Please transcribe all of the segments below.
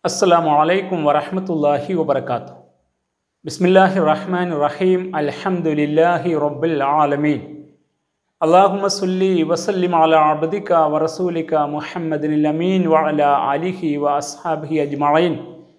അസ്സലാമു അലൈക്കും വറഹ്മത്തുള്ളാഹി വബർക്കാത്തു ബിസ്മില്ലാഹി റഹ്മാൻ റഹീം അൽഹംദുലില്ലാഹി റബ്ബിൽ ആലമീൻ അള്ളാഹുമ സുല്ലി വസല്ലിം അല അബ്ദിക വറസൂലിക മുഹമ്മദിനിൽ അമീൻ വഅല അലിഹി വ അസ്ഹാബിഹി അജ്മഈൻ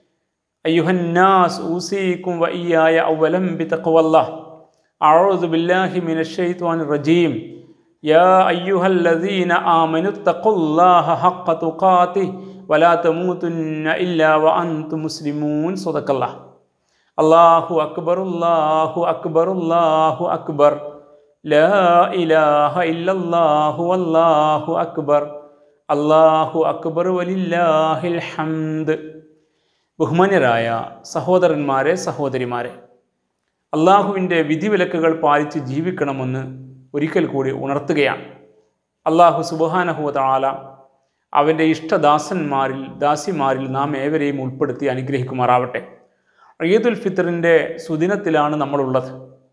അയ്യുഹന്നാസ് ഊസീക്കും വഇയ്യായ അവലം ബിതഖ്വല്ലാഹ് അഊദു ബില്ലാഹി മിനശ് ശൈത്വാനിർ റജീം യാ അയ്യുഹല്ലദീന ആമനു തഖുല്ലാഹ ഹഖ്ക തുഖാതിഹി വലാ തമൂതുന്ന ഇല്ലാ വഅൻതും മുസ്ലിമൂൻ സ്വതക്കല്ലാഹ് അല്ലാഹു അക്ബർ അല്ലാഹു അക്ബർ അല്ലാഹു അക്ബർ ലാ ഇലാഹ ഇല്ലല്ലാഹു അല്ലാഹു അക്ബർ അല്ലാഹു അക്ബർ വലില്ലാഹിൽ ഹംദ് ബഹുമാന്യരായ സഹോദരന്മാരെ സഹോദരിമാരെ അള്ളാഹുവിൻ്റെ വിധിവിലക്കുകൾ പാലിച്ച് ജീവിക്കണമെന്ന് ഒരിക്കൽ കൂടി ഉണർത്തുകയാണ് അള്ളാഹു സുബഹാനഹുവതാല അവൻ്റെ ഇഷ്ടദാസന്മാരിൽ ദാസിമാരിൽ നാം ഏവരെയും ഉൾപ്പെടുത്തി അനുഗ്രഹിക്കുമാറാവട്ടെ ഈദുൽ ഫിത്തറിൻ്റെ സുദിനത്തിലാണ് നമ്മളുള്ളത്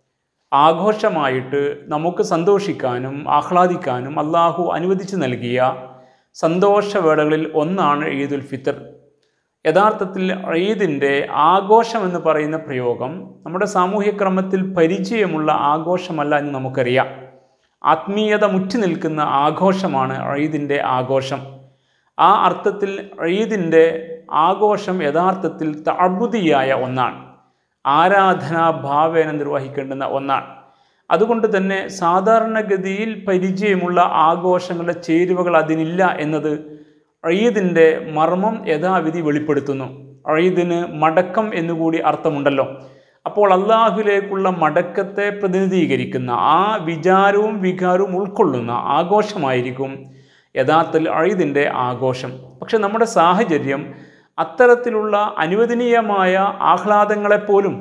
ആഘോഷമായിട്ട് നമുക്ക് സന്തോഷിക്കാനും ആഹ്ലാദിക്കാനും അള്ളാഹു അനുവദിച്ചു നൽകിയ സന്തോഷവേളകളിൽ ഒന്നാണ് ഈദുൽ ഫിത്തർ യഥാർത്ഥത്തിൽ ഈദിൻ്റെ ആഘോഷം എന്ന് പറയുന്ന പ്രയോഗം നമ്മുടെ സാമൂഹ്യക്രമത്തിൽ പരിചയമുള്ള ആഘോഷമല്ല എന്ന് നമുക്കറിയാം ആത്മീയത മുറ്റി നിൽക്കുന്ന ആഘോഷമാണ് ഈദിൻ്റെ ആഘോഷം ആ അർത്ഥത്തിൽ ഈദിൻ്റെ ആഘോഷം യഥാർത്ഥത്തിൽ തഅബുദിയായ ഒന്നാണ് ആരാധനാ ഭാവേന നിർവഹിക്കേണ്ടുന്ന ഒന്നാണ് അതുകൊണ്ട് തന്നെ സാധാരണഗതിയിൽ പരിചയമുള്ള ആഘോഷങ്ങളുടെ ചേരുവകൾ അതിനില്ല എന്നത് ഈദിൻ്റെ മർമ്മം യഥാവിധി വെളിപ്പെടുത്തുന്നു ഈദിന് മടക്കം എന്നുകൂടി അർത്ഥമുണ്ടല്ലോ അപ്പോൾ അള്ളാഹുലേക്കുള്ള മടക്കത്തെ പ്രതിനിധീകരിക്കുന്ന ആ വിചാരവും വികാരവും ഉൾക്കൊള്ളുന്ന ആഘോഷമായിരിക്കും യഥാർത്ഥത്തിൽ ഈദിൻ്റെ ആഘോഷം പക്ഷെ നമ്മുടെ സാഹചര്യം അത്തരത്തിലുള്ള അനുവദനീയമായ ആഹ്ലാദങ്ങളെപ്പോലും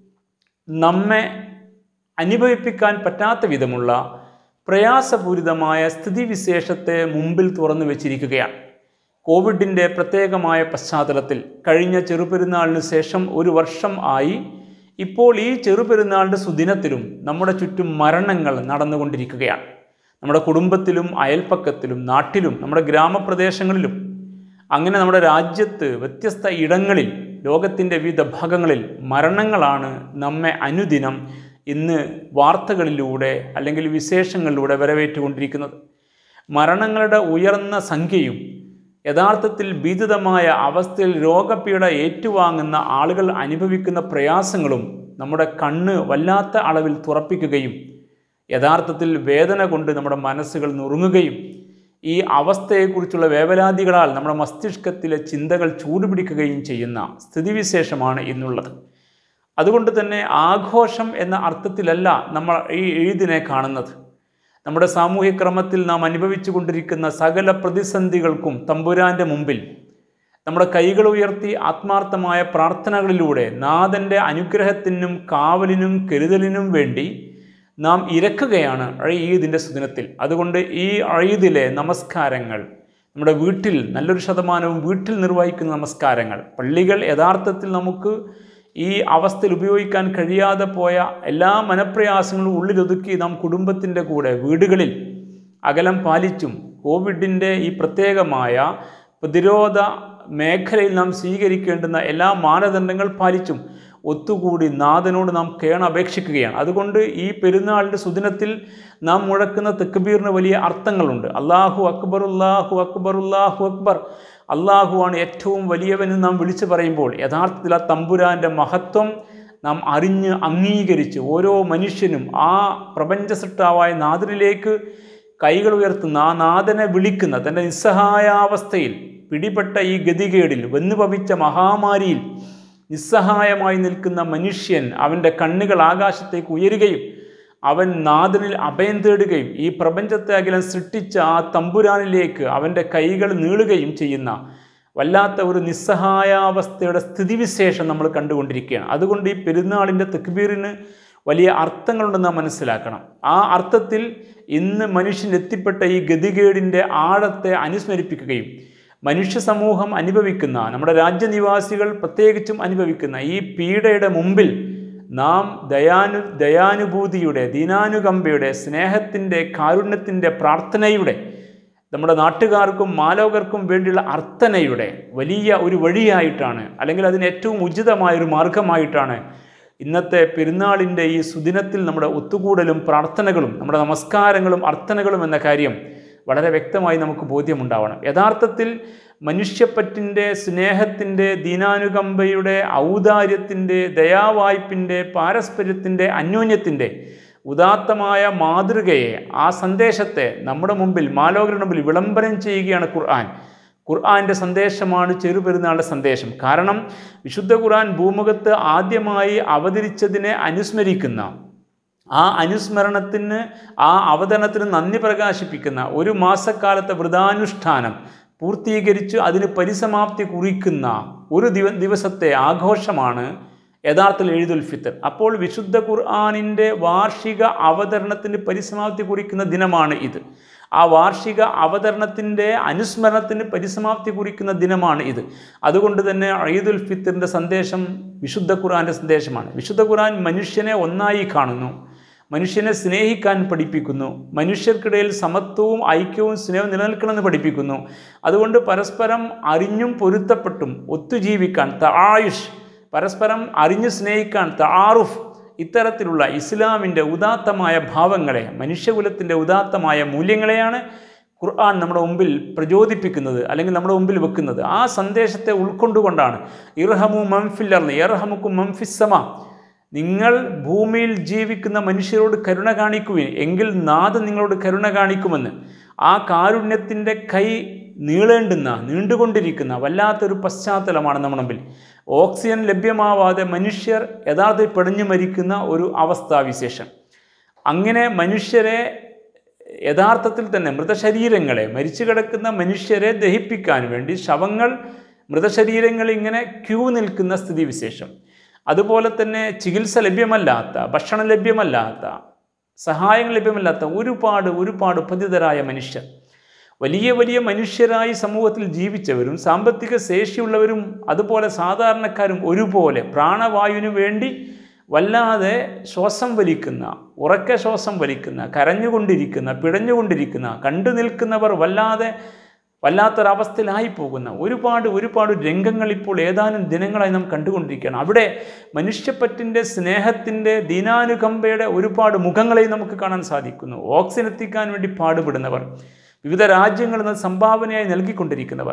നമ്മെ അനുഭവിപ്പിക്കാൻ പറ്റാത്ത വിധമുള്ള പ്രയാസപൂരിതമായ സ്ഥിതിവിശേഷത്തെ മുമ്പിൽ തുറന്നു വച്ചിരിക്കുകയാണ് കോവിഡിൻ്റെ പ്രത്യേകമായ പശ്ചാത്തലത്തിൽ കഴിഞ്ഞ ചെറുപെരുന്നാളിന് ശേഷം ഒരു വർഷം ആയി ഇപ്പോൾ ഈ ചെറുപെരുന്നാളിൻ്റെ സുദിനത്തിലും നമ്മുടെ ചുറ്റും മരണങ്ങൾ നടന്നുകൊണ്ടിരിക്കുകയാണ് നമ്മുടെ കുടുംബത്തിലും അയൽപ്പക്കത്തിലും നാട്ടിലും നമ്മുടെ ഗ്രാമപ്രദേശങ്ങളിലും അങ്ങനെ നമ്മുടെ രാജ്യത്ത് വ്യത്യസ്ത ഇടങ്ങളിൽ ലോകത്തിൻ്റെ വിവിധ ഭാഗങ്ങളിൽ മരണങ്ങളാണ് നമ്മെ അനുദിനം ഇന്ന് വാർത്തകളിലൂടെ അല്ലെങ്കിൽ വിശേഷങ്ങളിലൂടെ വരവേറ്റുകൊണ്ടിരിക്കുന്നത് മരണങ്ങളുടെ ഉയർന്ന സംഖ്യയും യഥാർത്ഥത്തിൽ ഭീതിതമായ അവസ്ഥയിൽ രോഗപീഠ ഏറ്റുവാങ്ങുന്ന ആളുകൾ അനുഭവിക്കുന്ന പ്രയാസങ്ങളും നമ്മുടെ കണ്ണ് വല്ലാത്ത അളവിൽ തുറപ്പിക്കുകയും യഥാർത്ഥത്തിൽ വേദന കൊണ്ട് നമ്മുടെ മനസ്സുകൾ നുറുങ്ങുകയും ഈ അവസ്ഥയെക്കുറിച്ചുള്ള വേവലാതികളാൽ നമ്മുടെ മസ്തിഷ്കത്തിലെ ചിന്തകൾ ചൂടുപിടിക്കുകയും ചെയ്യുന്ന സ്ഥിതിവിശേഷമാണ് ഇന്നുള്ളത് അതുകൊണ്ട് തന്നെ ആഘോഷം എന്ന അർത്ഥത്തിലല്ല നമ്മൾ ഈ എഴുതിനെ കാണുന്നത് നമ്മുടെ സാമൂഹ്യക്രമത്തിൽ നാം അനുഭവിച്ചു കൊണ്ടിരിക്കുന്ന സകല പ്രതിസന്ധികൾക്കും തമ്പുരാൻ്റെ മുമ്പിൽ നമ്മുടെ കൈകൾ ഉയർത്തി ആത്മാർത്ഥമായ പ്രാർത്ഥനകളിലൂടെ നാഥൻ്റെ അനുഗ്രഹത്തിനും കാവലിനും കരുതലിനും വേണ്ടി നാം ഇരക്കുകയാണ് ഈദിൻ്റെ സുദിനത്തിൽ അതുകൊണ്ട് ഈ ഈദിലെ നമസ്കാരങ്ങൾ നമ്മുടെ വീട്ടിൽ നല്ലൊരു ശതമാനവും വീട്ടിൽ നിർവഹിക്കുന്ന നമസ്കാരങ്ങൾ പള്ളികൾ യഥാർത്ഥത്തിൽ നമുക്ക് ഈ അവസ്ഥയിൽ ഉപയോഗിക്കാൻ കഴിയാതെ പോയ എല്ലാ മനപ്രയാസങ്ങളും ഉള്ളിലൊതുക്കി നാം കുടുംബത്തിൻ്റെ കൂടെ വീടുകളിൽ അകലം പാലിച്ചും കോവിഡിൻ്റെ ഈ പ്രത്യേകമായ പ്രതിരോധ മേഖലയിൽ നാം സ്വീകരിക്കേണ്ടുന്ന എല്ലാ മാനദണ്ഡങ്ങൾ പാലിച്ചും ഒത്തുകൂടി നാഥനോട് നാം കേണപേക്ഷിക്കുകയാണ് അതുകൊണ്ട് ഈ പെരുന്നാളിൻ്റെ സുദിനത്തിൽ നാം മുഴക്കുന്ന തെക്കുബീറിന് വലിയ അർത്ഥങ്ങളുണ്ട് അള്ളാഹു അക്ബർ അള്ളാഹു അക്ബർ അള്ളാഹു അക്ബർ അള്ളാഹുവാണ് ഏറ്റവും വലിയവനെന്ന് നാം വിളിച്ചു പറയുമ്പോൾ യഥാർത്ഥത്തിൽ ആ തമ്പുരാൻ്റെ മഹത്വം നാം അറിഞ്ഞ് അംഗീകരിച്ച് ഓരോ മനുഷ്യനും ആ പ്രപഞ്ച സൃഷ്ടാവായ നാഥനിലേക്ക് കൈകൾ ഉയർത്തുന്ന ആ നാഥനെ വിളിക്കുന്ന തൻ്റെ നിസ്സഹായാവസ്ഥയിൽ പിടിപെട്ട ഈ ഗതികേടിൽ വെന്നുപവിച്ച മഹാമാരിയിൽ നിസ്സഹായമായി നിൽക്കുന്ന മനുഷ്യൻ അവൻ്റെ കണ്ണുകൾ ആകാശത്തേക്ക് ഉയരുകയും അവൻ നാഥനിൽ അഭയം തേടുകയും ഈ പ്രപഞ്ചത്തെ അഖിലം സൃഷ്ടിച്ച ആ തമ്പുരാനിലേക്ക് അവൻ്റെ കൈകൾ നീളുകയും ചെയ്യുന്ന വല്ലാത്ത ഒരു നിസ്സഹായാവസ്ഥയുടെ സ്ഥിതിവിശേഷം നമ്മൾ കണ്ടുകൊണ്ടിരിക്കുകയാണ് അതുകൊണ്ട് ഈ പെരുന്നാളിൻ്റെ തെക്കുബീറിന് വലിയ അർത്ഥങ്ങളുണ്ടെന്ന് നാം മനസ്സിലാക്കണം ആ അർത്ഥത്തിൽ ഇന്ന് മനുഷ്യൻ എത്തിപ്പെട്ട ഈ ഗതികേടിൻ്റെ ആഴത്തെ അനുസ്മരിപ്പിക്കുകയും മനുഷ്യ സമൂഹം അനുഭവിക്കുന്ന നമ്മുടെ രാജ്യനിവാസികൾ പ്രത്യേകിച്ചും അനുഭവിക്കുന്ന ഈ പീഡയുടെ മുമ്പിൽ നാം ദയാനു ദയാനുഭൂതിയുടെ ദീനാനുകമ്പയുടെ സ്നേഹത്തിൻ്റെ കാരുണ്യത്തിൻ്റെ പ്രാർത്ഥനയുടെ നമ്മുടെ നാട്ടുകാർക്കും മാലോകർക്കും വേണ്ടിയുള്ള അർത്ഥനയുടെ വലിയ ഒരു വഴിയായിട്ടാണ് അല്ലെങ്കിൽ അതിന് ഏറ്റവും ഉചിതമായ ഒരു മാർഗമായിട്ടാണ് ഇന്നത്തെ പെരുന്നാളിൻ്റെ ഈ സുദിനത്തിൽ നമ്മുടെ ഒത്തുകൂടലും പ്രാർത്ഥനകളും നമ്മുടെ നമസ്കാരങ്ങളും അർത്ഥനകളും എന്ന കാര്യം വളരെ വ്യക്തമായി നമുക്ക് ബോധ്യമുണ്ടാവണം യഥാർത്ഥത്തിൽ മനുഷ്യപ്പറ്റിൻ്റെ സ്നേഹത്തിൻ്റെ ദീനാനുകമ്പയുടെ ഔദാര്യത്തിൻ്റെ ദയാവായ്പിൻ്റെ പാരസ്പര്യത്തിൻ്റെ അന്യോന്യത്തിൻ്റെ ഉദാത്തമായ മാതൃകയെ ആ സന്ദേശത്തെ നമ്മുടെ മുമ്പിൽ മാലോകരുടെ മുമ്പിൽ വിളംബരം ചെയ്യുകയാണ് ഖുർആൻ ഖുർആൻ്റെ സന്ദേശമാണ് ചെറുപെരുന്നാളുടെ സന്ദേശം കാരണം വിശുദ്ധ ഖുർആൻ ഭൂമുഖത്ത് ആദ്യമായി അവതരിച്ചതിനെ അനുസ്മരിക്കുന്ന ആ അനുസ്മരണത്തിന് ആ അവതരണത്തിന് നന്ദി പ്രകാശിപ്പിക്കുന്ന ഒരു മാസക്കാലത്തെ വ്രതാനുഷ്ഠാനം പൂർത്തീകരിച്ച് അതിന് പരിസമാപ്തി കുറിക്കുന്ന ഒരു ദിവ ദിവസത്തെ ആഘോഷമാണ് യഥാർത്ഥത്തിൽ എഴുതുൽ ഫിത്തർ അപ്പോൾ വിശുദ്ധ ഖുർആാനിൻ്റെ വാർഷിക അവതരണത്തിന് പരിസമാപ്തി കുറിക്കുന്ന ദിനമാണ് ഇത് ആ വാർഷിക അവതരണത്തിൻ്റെ അനുസ്മരണത്തിന് പരിസമാപ്തി കുറിക്കുന്ന ദിനമാണ് ഇത് അതുകൊണ്ട് തന്നെ ഈദുൽ ഫിത്തറിൻ്റെ സന്ദേശം വിശുദ്ധ ഖുർആൻ്റെ സന്ദേശമാണ് വിശുദ്ധ ഖുർആൻ മനുഷ്യനെ ഒന്നായി കാണുന്നു മനുഷ്യനെ സ്നേഹിക്കാൻ പഠിപ്പിക്കുന്നു മനുഷ്യർക്കിടയിൽ സമത്വവും ഐക്യവും സ്നേഹവും നിലനിൽക്കണമെന്ന് പഠിപ്പിക്കുന്നു അതുകൊണ്ട് പരസ്പരം അറിഞ്ഞും പൊരുത്തപ്പെട്ടും ഒത്തുജീവിക്കാൻ തആയുഷ് പരസ്പരം അറിഞ്ഞു സ്നേഹിക്കാൻ തആറുഫ് ഇത്തരത്തിലുള്ള ഇസ്ലാമിൻ്റെ ഉദാത്തമായ ഭാവങ്ങളെ മനുഷ്യകുലത്തിൻ്റെ ഉദാത്തമായ മൂല്യങ്ങളെയാണ് ഖുർആൻ നമ്മുടെ മുമ്പിൽ പ്രചോദിപ്പിക്കുന്നത് അല്ലെങ്കിൽ നമ്മുടെ മുമ്പിൽ വെക്കുന്നത് ആ സന്ദേശത്തെ ഉൾക്കൊണ്ടുകൊണ്ടാണ് ഇർഹമു മംഫില്ലർന്ന് ഇർഹമുക്കും മംഫിസമ നിങ്ങൾ ഭൂമിയിൽ ജീവിക്കുന്ന മനുഷ്യരോട് കരുണ കാണിക്കുവിൻ എങ്കിൽ നാഥൻ നിങ്ങളോട് കരുണ കാണിക്കുമെന്ന് ആ കാരുണ്യത്തിൻ്റെ കൈ നീളേണ്ടുന്ന നീണ്ടുകൊണ്ടിരിക്കുന്ന വല്ലാത്തൊരു പശ്ചാത്തലമാണ് നമ്മുടെ മുമ്പിൽ ഓക്സിജൻ ലഭ്യമാവാതെ മനുഷ്യർ യഥാർത്ഥത്തിൽ പെടഞ്ഞു മരിക്കുന്ന ഒരു അവസ്ഥാവിശേഷം അങ്ങനെ മനുഷ്യരെ യഥാർത്ഥത്തിൽ തന്നെ മൃതശരീരങ്ങളെ മരിച്ചു കിടക്കുന്ന മനുഷ്യരെ ദഹിപ്പിക്കാൻ വേണ്ടി ശവങ്ങൾ മൃതശരീരങ്ങൾ ഇങ്ങനെ ക്യൂ നിൽക്കുന്ന സ്ഥിതിവിശേഷം അതുപോലെ തന്നെ ചികിത്സ ലഭ്യമല്ലാത്ത ഭക്ഷണം ലഭ്യമല്ലാത്ത സഹായങ്ങൾ ലഭ്യമല്ലാത്ത ഒരുപാട് ഒരുപാട് പതിതരായ മനുഷ്യർ വലിയ വലിയ മനുഷ്യരായി സമൂഹത്തിൽ ജീവിച്ചവരും സാമ്പത്തിക ശേഷിയുള്ളവരും അതുപോലെ സാധാരണക്കാരും ഒരുപോലെ പ്രാണവായുവിന് വേണ്ടി വല്ലാതെ ശ്വാസം വലിക്കുന്ന ഉറക്ക ശ്വാസം വലിക്കുന്ന കരഞ്ഞുകൊണ്ടിരിക്കുന്ന പിടഞ്ഞുകൊണ്ടിരിക്കുന്ന കണ്ടു നിൽക്കുന്നവർ വല്ലാതെ വല്ലാത്തൊരവസ്ഥയിലായി പോകുന്ന ഒരുപാട് ഒരുപാട് രംഗങ്ങൾ ഇപ്പോൾ ഏതാനും ദിനങ്ങളായി നാം കണ്ടുകൊണ്ടിരിക്കുകയാണ് അവിടെ മനുഷ്യപ്പറ്റിൻ്റെ സ്നേഹത്തിൻ്റെ ദീനാനുകമ്പയുടെ ഒരുപാട് മുഖങ്ങളെയും നമുക്ക് കാണാൻ സാധിക്കുന്നു ഓക്സിജൻ എത്തിക്കാൻ വേണ്ടി പാടുപെടുന്നവർ വിവിധ രാജ്യങ്ങളിൽ നിന്ന് സംഭാവനയായി നൽകിക്കൊണ്ടിരിക്കുന്നവർ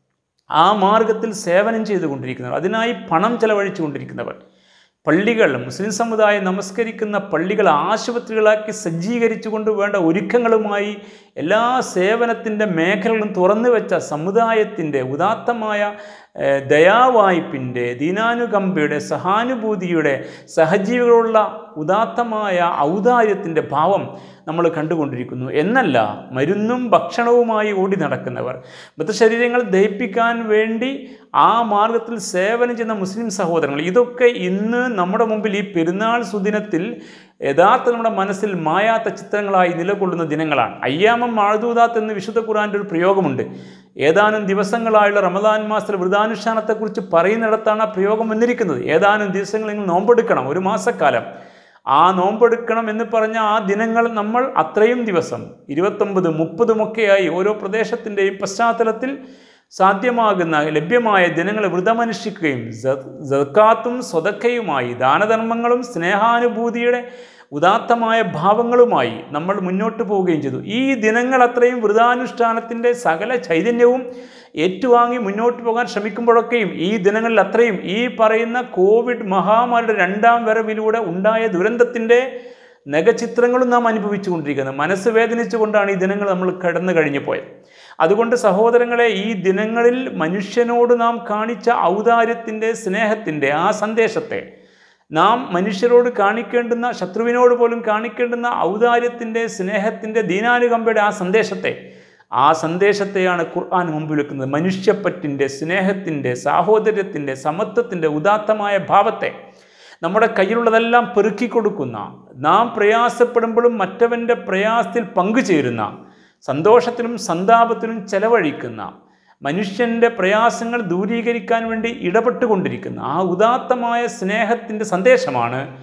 ആ മാർഗത്തിൽ സേവനം ചെയ്തുകൊണ്ടിരിക്കുന്നവർ അതിനായി പണം ചെലവഴിച്ചു കൊണ്ടിരിക്കുന്നവർ പള്ളികൾ മുസ്ലിം സമുദായം നമസ്കരിക്കുന്ന പള്ളികൾ ആശുപത്രികളാക്കി സജ്ജീകരിച്ചുകൊണ്ട് വേണ്ട ഒരുക്കങ്ങളുമായി എല്ലാ സേവനത്തിൻ്റെ മേഖലകളും തുറന്നു വെച്ച സമുദായത്തിൻ്റെ ഉദാത്തമായ ഏഹ്, ദയാവായ്പിൻ്റെ ദീനാനുകമ്പയുടെ സഹാനുഭൂതിയുടെ സഹജീവികളുള്ള ഉദാത്തമായ ഔദാര്യത്തിൻ്റെ ഭാവം നമ്മൾ കണ്ടുകൊണ്ടിരിക്കുന്നു എന്നല്ല മരുന്നും ഭക്ഷണവുമായി ഓടി നടക്കുന്നവർ മൃതശരീരങ്ങൾ ദഹിപ്പിക്കാൻ വേണ്ടി ആ മാർഗത്തിൽ സേവനം ചെയ്യുന്ന മുസ്ലിം സഹോദരങ്ങൾ ഇതൊക്കെ ഇന്ന് നമ്മുടെ മുമ്പിൽ ഈ പെരുന്നാൾ സുദിനത്തിൽ യഥാർത്ഥ നമ്മുടെ മനസ്സിൽ മായാത്ത ചിത്രങ്ങളായി നിലകൊള്ളുന്ന ദിനങ്ങളാണ് അയ്യാമം മാഴുദൂതാത്ത് എന്ന് വിശുദ്ധ ഖുറാൻ്റെ ഒരു പ്രയോഗമുണ്ട് ഏതാനും ദിവസങ്ങളായുള്ള റമദാൻ മാസത്തിലെ വ്രതാനുഷ്ഠാനത്തെക്കുറിച്ച് പറയുന്നിടത്താണ് ആ പ്രയോഗം വന്നിരിക്കുന്നത് ഏതാനും ദിവസങ്ങൾ നിങ്ങൾ നോമ്പെടുക്കണം ഒരു മാസക്കാലം ആ നോമ്പെടുക്കണം എന്ന് പറഞ്ഞ ആ ദിനങ്ങൾ നമ്മൾ അത്രയും ദിവസം ഇരുപത്തൊമ്പത് മുപ്പതുമൊക്കെയായി ഓരോ പ്രദേശത്തിൻ്റെയും പശ്ചാത്തലത്തിൽ സാധ്യമാകുന്ന ലഭ്യമായ ദിനങ്ങൾ വ്രതമനുഷ്ഠിക്കുകയും ജക്കാത്തും സ്വതക്കയുമായി ദാനധർമ്മങ്ങളും സ്നേഹാനുഭൂതിയുടെ ഉദാത്തമായ ഭാവങ്ങളുമായി നമ്മൾ മുന്നോട്ട് പോവുകയും ചെയ്തു ഈ ദിനങ്ങൾ അത്രയും വ്രതാനുഷ്ഠാനത്തിൻ്റെ സകല ചൈതന്യവും ഏറ്റുവാങ്ങി മുന്നോട്ട് പോകാൻ ശ്രമിക്കുമ്പോഴൊക്കെയും ഈ ദിനങ്ങളിൽ അത്രയും ഈ പറയുന്ന കോവിഡ് മഹാമാരിയുടെ രണ്ടാം വരവിലൂടെ ഉണ്ടായ ദുരന്തത്തിൻ്റെ നഗചിത്രങ്ങളും നാം അനുഭവിച്ചു കൊണ്ടിരിക്കുന്നത് മനസ്സ് വേദനിച്ചുകൊണ്ടാണ് ഈ ദിനങ്ങൾ നമ്മൾ കടന്നു കഴിഞ്ഞു പോയത് അതുകൊണ്ട് സഹോദരങ്ങളെ ഈ ദിനങ്ങളിൽ മനുഷ്യനോട് നാം കാണിച്ച ഔദാര്യത്തിൻ്റെ സ്നേഹത്തിൻ്റെ ആ സന്ദേശത്തെ നാം മനുഷ്യരോട് കാണിക്കേണ്ടുന്ന ശത്രുവിനോട് പോലും കാണിക്കേണ്ടുന്ന ഔദാര്യത്തിൻ്റെ സ്നേഹത്തിൻ്റെ ദീനാനുകമ്പയുടെ ആ സന്ദേശത്തെ ആ സന്ദേശത്തെയാണ് ഖുർആൻ മുമ്പിൽ വെക്കുന്നത് മനുഷ്യപ്പറ്റിൻ്റെ സ്നേഹത്തിൻ്റെ സാഹോദര്യത്തിൻ്റെ സമത്വത്തിൻ്റെ ഉദാത്തമായ ഭാവത്തെ നമ്മുടെ കയ്യിലുള്ളതെല്ലാം പെറുക്കി കൊടുക്കുന്ന നാം പ്രയാസപ്പെടുമ്പോഴും മറ്റവൻ്റെ പ്രയാസത്തിൽ പങ്കുചേരുന്ന സന്തോഷത്തിലും സന്താപത്തിലും ചെലവഴിക്കുന്ന മനുഷ്യൻ്റെ പ്രയാസങ്ങൾ ദൂരീകരിക്കാൻ വേണ്ടി ഇടപെട്ടുകൊണ്ടിരിക്കുന്ന ആ ഉദാത്തമായ സ്നേഹത്തിൻ്റെ സന്ദേശമാണ്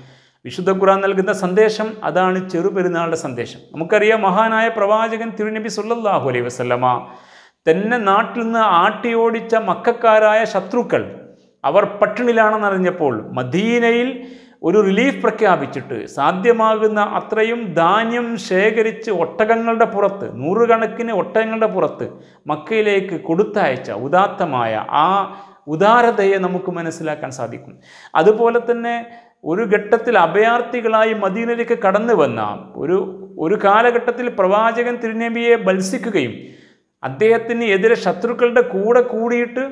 വിശുദ്ധ ഖുർആൻ നൽകുന്ന സന്ദേശം അതാണ് ചെറുപെരുന്നാളുടെ സന്ദേശം നമുക്കറിയാം മഹാനായ പ്രവാചകൻ തിരുനബി സല്ലല്ലാഹു അലൈഹി വസല്ലമ തന്നെ നാട്ടിൽ നിന്ന് ആട്ടിയോടിച്ച മക്കാരായ ശത്രുക്കൾ അവർ പട്ടിണിലാണെന്നറിഞ്ഞപ്പോൾ മദീനയിൽ ഒരു റിലീഫ് പ്രഖ്യാപിച്ചിട്ട് സാധ്യമാകുന്ന അത്രയും ധാന്യം ശേഖരിച്ച് ഒട്ടകങ്ങളുടെ പുറത്ത് നൂറുകണക്കിന് ഒട്ടകങ്ങളുടെ പുറത്ത് മക്കയിലേക്ക് കൊടുത്തയച്ച ഉദാത്തമായ ആ ഉദാരതയെ നമുക്ക് മനസ്സിലാക്കാൻ സാധിക്കും അതുപോലെ തന്നെ ഒരു ഘട്ടത്തിൽ അഭയാർത്ഥികളായി മദീനയിലേക്ക് കടന്നു വന്ന ഒരു ഒരു കാലഘട്ടത്തിൽ പ്രവാചകൻ തിരുനബിയെ ബത്സിക്കുകയും അദ്ദേഹത്തിന് എതിരെ ശത്രുക്കളുടെ കൂടെ കൂടിയിട്ട്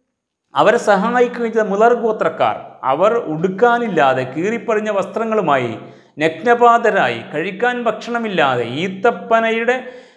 അവരെ സഹായിക്കുകയും ചെയ്ത മുലർ ഗോത്രക്കാർ അവർ ഉടുക്കാനില്ലാതെ കീറിപ്പറിഞ്ഞ വസ്ത്രങ്ങളുമായി നഗ്നപാതരായി കഴിക്കാൻ ഭക്ഷണമില്ലാതെ ഈത്തപ്പനയുടെ